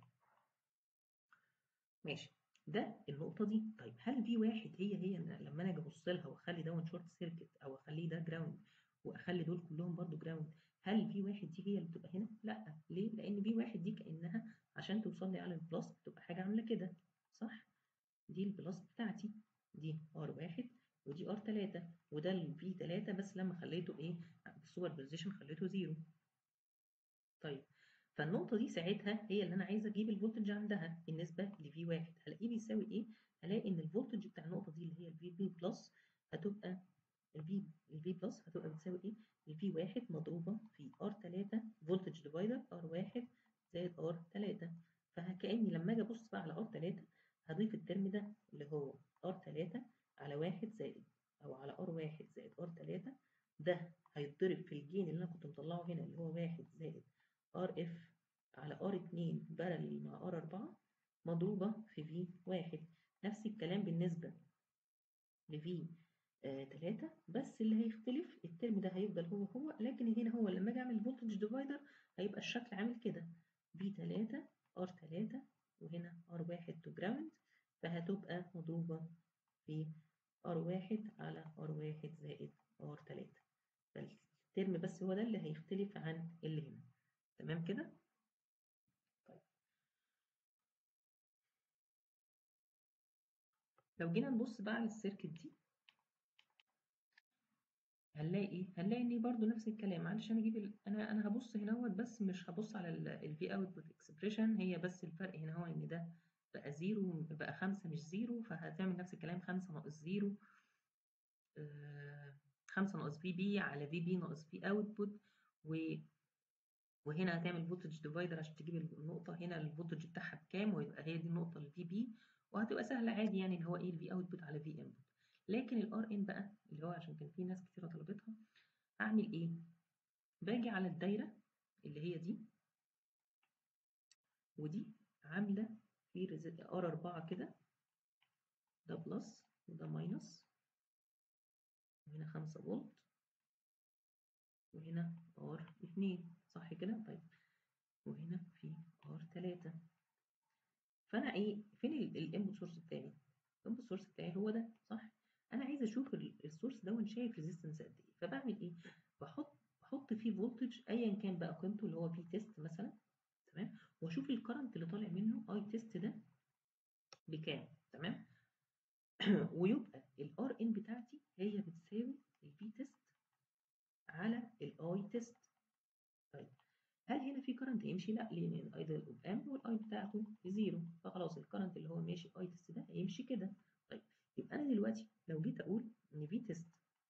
ماشي ده النقطة دي طيب هل في واحد هي هي لما انا اجي ابص لها واخلي ده شورت سيركت او اخليه ده جراوند واخلي دول كلهم برضو جراوند هل في واحد دي هي اللي بتبقى هنا؟ لا ليه؟ لان في واحد دي كانها عشان توصل لي على البلس بتبقى حاجة عاملة كده صح؟ دي البلس بتاعتي دي ار واحد ودي ار 3 وده الفي 3 بس لما خليته ايه بالسوبر بوزيشن خليته زيرو طيب فالنقطة دي ساعتها هي اللي أنا عايزة أجيب الفولتج عندها بالنسبة لفي واحد هلاقيه بيساوي إيه؟ هلاقي إن الفولتج بتاع النقطة دي اللي هي الفي بي بلس هتبقى الفي الفي بلس هتبقى بتساوي ايه الفي واحد مضروبه في ار 3 فولتج ديفايدر ار واحد زائد ار 3 فكاني لما اجي ابص بقى على ار 3 هضيف الترم ده اللي هو ار 3 على واحد زائد او على ار واحد زائد ار 3 ده هيتضرب في الجين اللي انا كنت مطلعه هنا اللي هو واحد زائد ار اف على ار 2 بارلل مع ار 4 مضروبه في في واحد نفس الكلام بالنسبه لفي آه 3 بس اللي هيختلف الترم ده هيفضل هو هو لكن هنا هو لما اجي اعمل فولتج ديفايدر هيبقى الشكل عامل كده في 3 ار 3 وهنا ار 1 تو جراوند فهتبقى مضروبه في ار 1 على ار 1 زائد ار 3 فالترم بس هو ده اللي هيختلف عن اللي هنا تمام كده طيب لو جينا نبص بقى على السيركت دي هنلاقي ايه هنلاقي ان برضو نفس الكلام معلش انا اجيب ال... انا انا هبص هنا اهوت بس مش هبص على الفي اوتبوت اكسبريشن هي بس الفرق هنا هو ان ده بقى زيرو بقى خمسة مش زيرو فهتعمل نفس الكلام خمسة ناقص زيرو آه خمسة ناقص في بي على في بي ناقص في اوتبوت و وهنا هتعمل فولتج ديفايدر عشان تجيب النقطة هنا الفولتج بتاعها بكام ويبقى هي دي النقطة الفي بي وهتبقى سهلة عادي يعني اللي هو ايه الفي اوتبوت على في انبوت لكن الار ان بقى اللي هو عشان كان في ناس كتيرة طلبتها اعمل ايه باجي على الدايرة اللي هي دي ودي عاملة في ار 4 كده ده بلس وده ماينس وهنا 5 فولت وهنا ار 2 صح كده طيب وهنا في ار 3 فانا ايه فين الانبوت سورس بتاعي الانبوت سورس بتاعي هو ده صح انا عايزه اشوف السورس ده وانا شايف ريزيستنس قد ايه فبعمل ايه بحط بحط فيه فولتج ايا كان بقى قيمته اللي هو في تيست مثلا تمام واشوف الكرنت اللي طالع منه اي تيست ده بكام تمام ويبقى الار ان بتاعتي هي بتساوي الفي تيست على الاي تيست طيب هل هنا في كرنت يمشي لا لان الايدل اوب امب والاي بتاعته بزيرو فخلاص الكرنت اللي هو ماشي اي تيست ده هيمشي كده طيب يبقى انا دلوقتي لو جيت اقول ان في تيست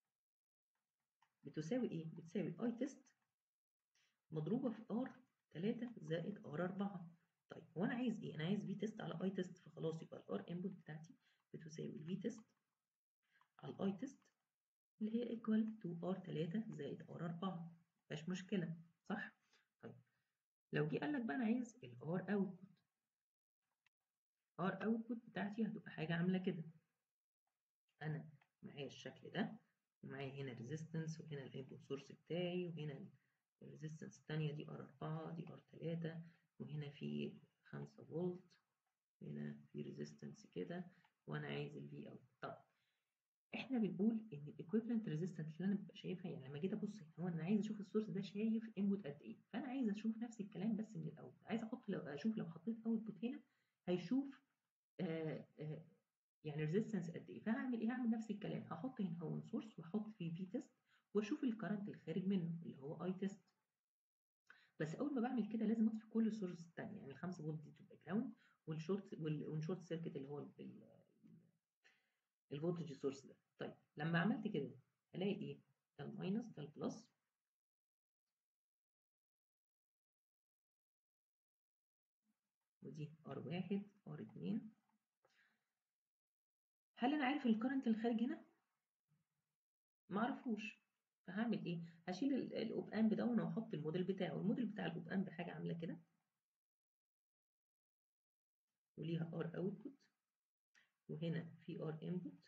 بتساوي ايه بتساوي اي تيست مضروبه في ار 3 زائد ار 4 طيب هو انا عايز ايه انا عايز في تيست على اي تيست فخلاص يبقى الار انبوت بتاعتي بتساوي الفي تيست على الاي تيست اللي هي ايكوال تو ار 3 زائد ار 4 مفيهاش مشكله صح طيب لو جه قال لك بقى انا عايز الار اوتبوت ار اوتبوت بتاعتي هتبقى حاجه عامله كده انا معايا الشكل ده ومعايا هنا ريزيستنس وهنا الانبوت سورس بتاعي وهنا الريزيستنس الثانيه دي ار 4 دي ار 3 وهنا في 5 فولت هنا في ريزيستنس كده وانا عايز الفي اوت طب احنا بنقول ان الايكويفالنت ريزيستنس اللي انا ببقى شايفها يعني لما جيت ابص هو انا عايز اشوف السورس ده شايف انبوت قد ايه فانا عايز اشوف نفس الكلام بس من الاول عايز احط لو اشوف لو حطيت اوتبوت هنا هيشوف آآ آآ يعني ريزيستنس قد ايه فهعمل ايه هعمل نفس الكلام هحط هنا هو سورس واحط فيه في تيست واشوف الكرنت الخارج منه اللي هو اي تيست بس اول ما بعمل كده لازم اطفي كل السورس الثانيه يعني ال 5 فولت دي تبقى جراوند والشورت والشورت سيركت اللي هو الفولتج سورس ده طيب لما عملت كده هلاقي ايه ده الماينس ده البلس ودي ار واحد ار اتنين هل انا عارف الكرنت الخارج هنا معرفوش فهعمل ايه هشيل الاوب امب ده واحط الموديل بتاعه الموديل بتاع الاوب امب حاجه عامله كده وليها ار اوتبوت وهنا في ار انبوت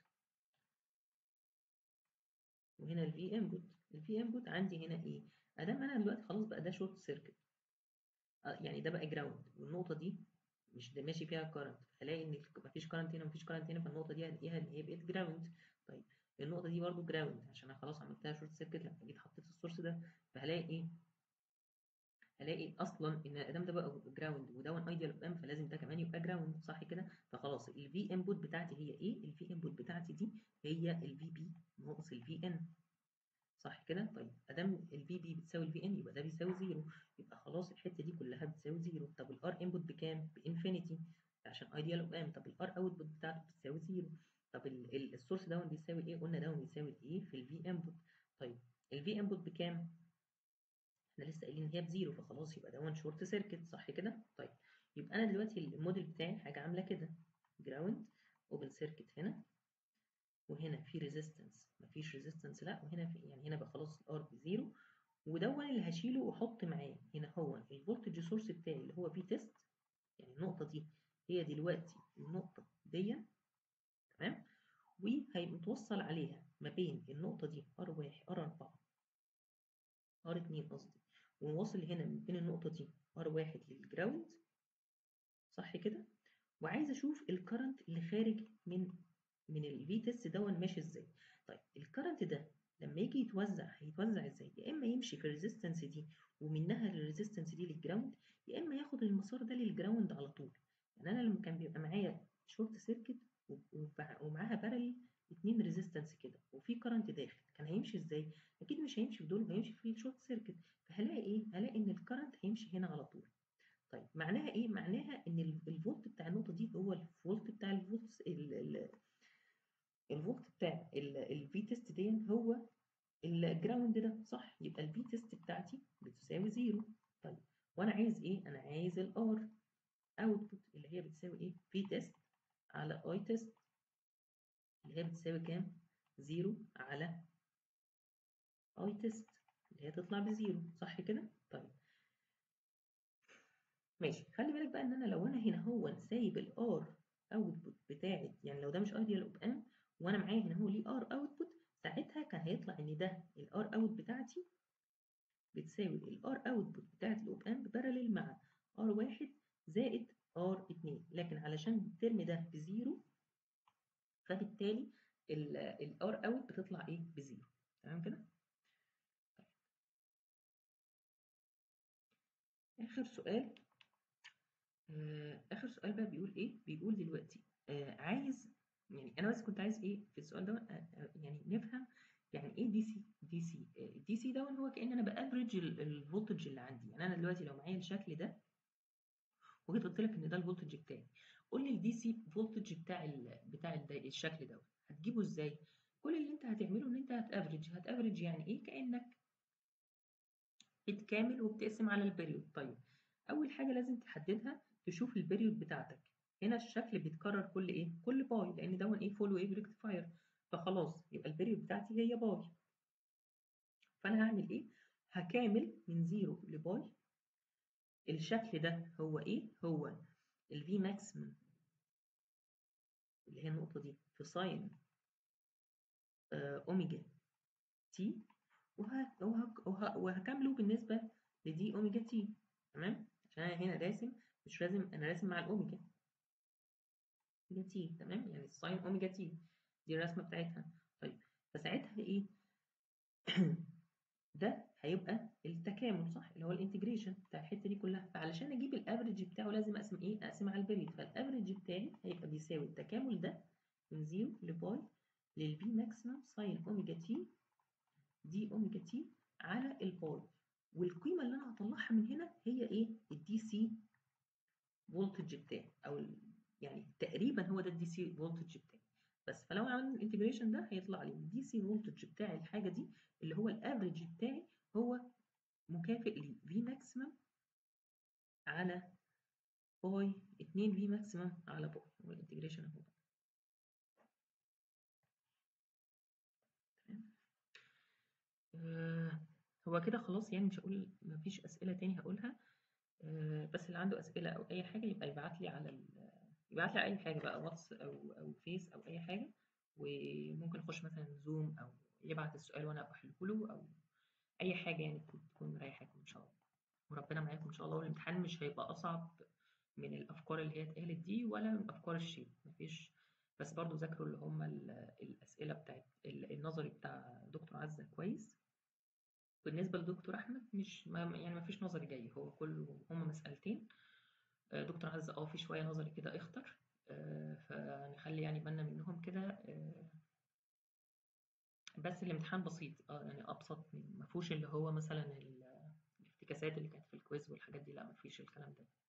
وهنا الفي انبوت الفي انبوت عندي هنا ايه ادام انا دلوقتي خلاص بقى ده شورت سيركت يعني ده بقى جراوند والنقطه دي مش ده ماشي فيها كارنت هلاقي ان مفيش كارنت هنا مفيش كارنت هنا فالنقطه دي هلاقيها ان هي بقت جراوند طيب النقطه دي برده جراوند عشان انا خلاص عملتها شورت سيركت لما جيت حطيت السورس ده فهلاقي ايه هلاقي اصلا ان ادام ده بقى جراوند وده وان ايديال ام فلازم ده كمان يبقى جراوند صح كده فخلاص الفي انبوت بتاعتي هي ايه الفي انبوت بتاعتي دي هي الفي بي ناقص الفي ان صح كده طيب ادام الفي بي بتساوي الفي ان يبقى ده بيساوي زيرو يبقى خلاص الحته دي كلها بتساوي زيرو طب الار انبوت بكام بانفينيتي عشان ايديال اوف ام طب الار اوتبوت بتاعته بتساوي زيرو طب السورس داون بيساوي ايه قلنا داون بيساوي ايه في الفي انبوت طيب الفي انبوت بكام احنا لسه قايلين ان هي بزيرو فخلاص يبقى داون شورت سيركت صح كده طيب يبقى انا دلوقتي الموديل بتاعي حاجه عامله كده جراوند اوبن سيركت هنا وهنا في ريزيستنس مفيش ريزيستنس لا وهنا في يعني هنا بقى خلاص الار بزيرو ودون اللي هشيله واحط معاه هنا هو الفولتج سورس بتاعي اللي هو بي تيست يعني النقطه دي هي دلوقتي النقطه دي تمام وهيبقى متوصل عليها ما بين النقطه دي ار واحد ار 4 ار 2 قصدي وواصل هنا من بين النقطه دي ار واحد للجراوند صح كده وعايز اشوف الكرنت اللي خارج من من الفي تيست دون ماشي ازاي طيب الكرنت ده لما يجي يتوزع هيتوزع ازاي يا اما يمشي في الريزيستنس دي ومنها الريزيستنس دي للجراوند يا اما ياخد المسار ده للجراوند على طول يعني انا لما كان بيبقى معايا شورت سيركت ومعاها بارل اتنين ريزيستنس كده وفي كرنت داخل كان هيمشي ازاي اكيد مش هيمشي في دول هيمشي في الشورت سيركت فهلاقي ايه هلاقي ان الكرنت هيمشي هنا على طول طيب معناها ايه معناها ان الفولت بتاع النقطه دي هو الفولت بتاع الفولت الفولت بتاع الفي تيست دي هو الجراوند ده صح يبقى الفي تيست بتاعتي بتساوي زيرو طيب وانا عايز ايه انا عايز الار اوتبوت اللي هي بتساوي ايه في تيست على اي تيست اللي هي بتساوي كام زيرو على اي تيست اللي هي تطلع بزيرو صح كده طيب ماشي خلي بالك بقى ان انا لو انا هنا هو سايب الار اوتبوت بتاعي يعني لو ده مش ايديال اوب ام وانا معايا هنا هو ليه ار اوتبوت ساعتها كان هيطلع ان ده الار اوت بتاعتي بتساوي الار اوتبوت بتاعت الاوب امب بارلل مع ار واحد زائد ار اتنين لكن علشان الترم ده بزيرو فبالتالي الار اوت بتطلع ايه بزيرو تمام كده طيب. اخر سؤال آه اخر سؤال بقى بيقول ايه بيقول دلوقتي آه عايز يعني انا بس كنت عايز ايه في السؤال ده يعني نفهم يعني ايه دي سي دي سي الدي سي ده هو كان انا بافريج الفولتج اللي عندي يعني انا دلوقتي لو معايا الشكل ده وجيت قلت لك ان ده الفولتج بتاعي قول لي الدي سي فولتج بتاع ال بتاع ال الشكل ده هتجيبه ازاي كل اللي انت هتعمله ان انت هتافريج هتافريج يعني ايه كانك بتكامل وبتقسم على البريود طيب اول حاجه لازم تحددها تشوف البريود بتاعتك هنا الشكل بيتكرر كل ايه كل باي لان ده ايه فول ويف ريكتيفاير فخلاص يبقى البريود بتاعتي هي باي فانا هعمل ايه هكامل من زيرو لباي الشكل ده هو ايه هو الفي ماكسيمم اللي هي النقطه دي في ساين آه اوميجا تي وهكمله بالنسبه لدي اوميجا تي تمام عشان انا هنا راسم مش لازم انا راسم مع الاوميجا اوميجا تي تمام يعني الساين اوميجا تي دي الرسمه بتاعتها طيب فساعتها ايه ده هيبقى التكامل صح اللي هو الانتجريشن بتاع الحته دي كلها فعلشان اجيب الافريج بتاعه لازم اقسم ايه اقسم على البريد فالافريج بتاعي هيبقى بيساوي التكامل ده من 0 لباي للبي ماكسيمم ساين اوميجا تي دي اوميجا تي على الباي والقيمه اللي انا هطلعها من هنا هي ايه الدي سي فولتج بتاعي او يعني تقريبا هو ده الدي سي فولتج بتاعي بس فلو عملنا الانتجريشن ده هيطلع لي الدي سي فولتج بتاع الحاجه دي اللي هو الافريج بتاعي هو مكافئ ل في ماكسيمم على باي 2 في ماكسيمم على باي هو الانتجريشن اهو آه هو كده خلاص يعني مش هقول مفيش اسئله تاني هقولها آه بس اللي عنده اسئله او اي حاجه يبقى يبعت لي على يبعت لي اي حاجه بقى واتس او او فيس او اي حاجه وممكن اخش مثلا زوم او يبعت السؤال وانا احله له او اي حاجه يعني تكون مريحاكم ان شاء الله وربنا معاكم ان شاء الله والامتحان مش هيبقى اصعب من الافكار اللي هي اتقالت دي ولا من افكار الشيء مفيش بس برضو ذاكروا اللي هم الاسئله بتاعت النظري بتاع دكتور عزه كويس بالنسبه لدكتور احمد مش ما يعني مفيش نظري جاي هو كله هم مسالتين دكتور عزه اه في شويه نظري كده اختر فنخلي يعني بالنا منهم كده بس الامتحان بسيط اه يعني ابسط ما فيهوش اللي هو مثلا الافتكاسات اللي كانت في الكويز والحاجات دي لا ما فيش الكلام ده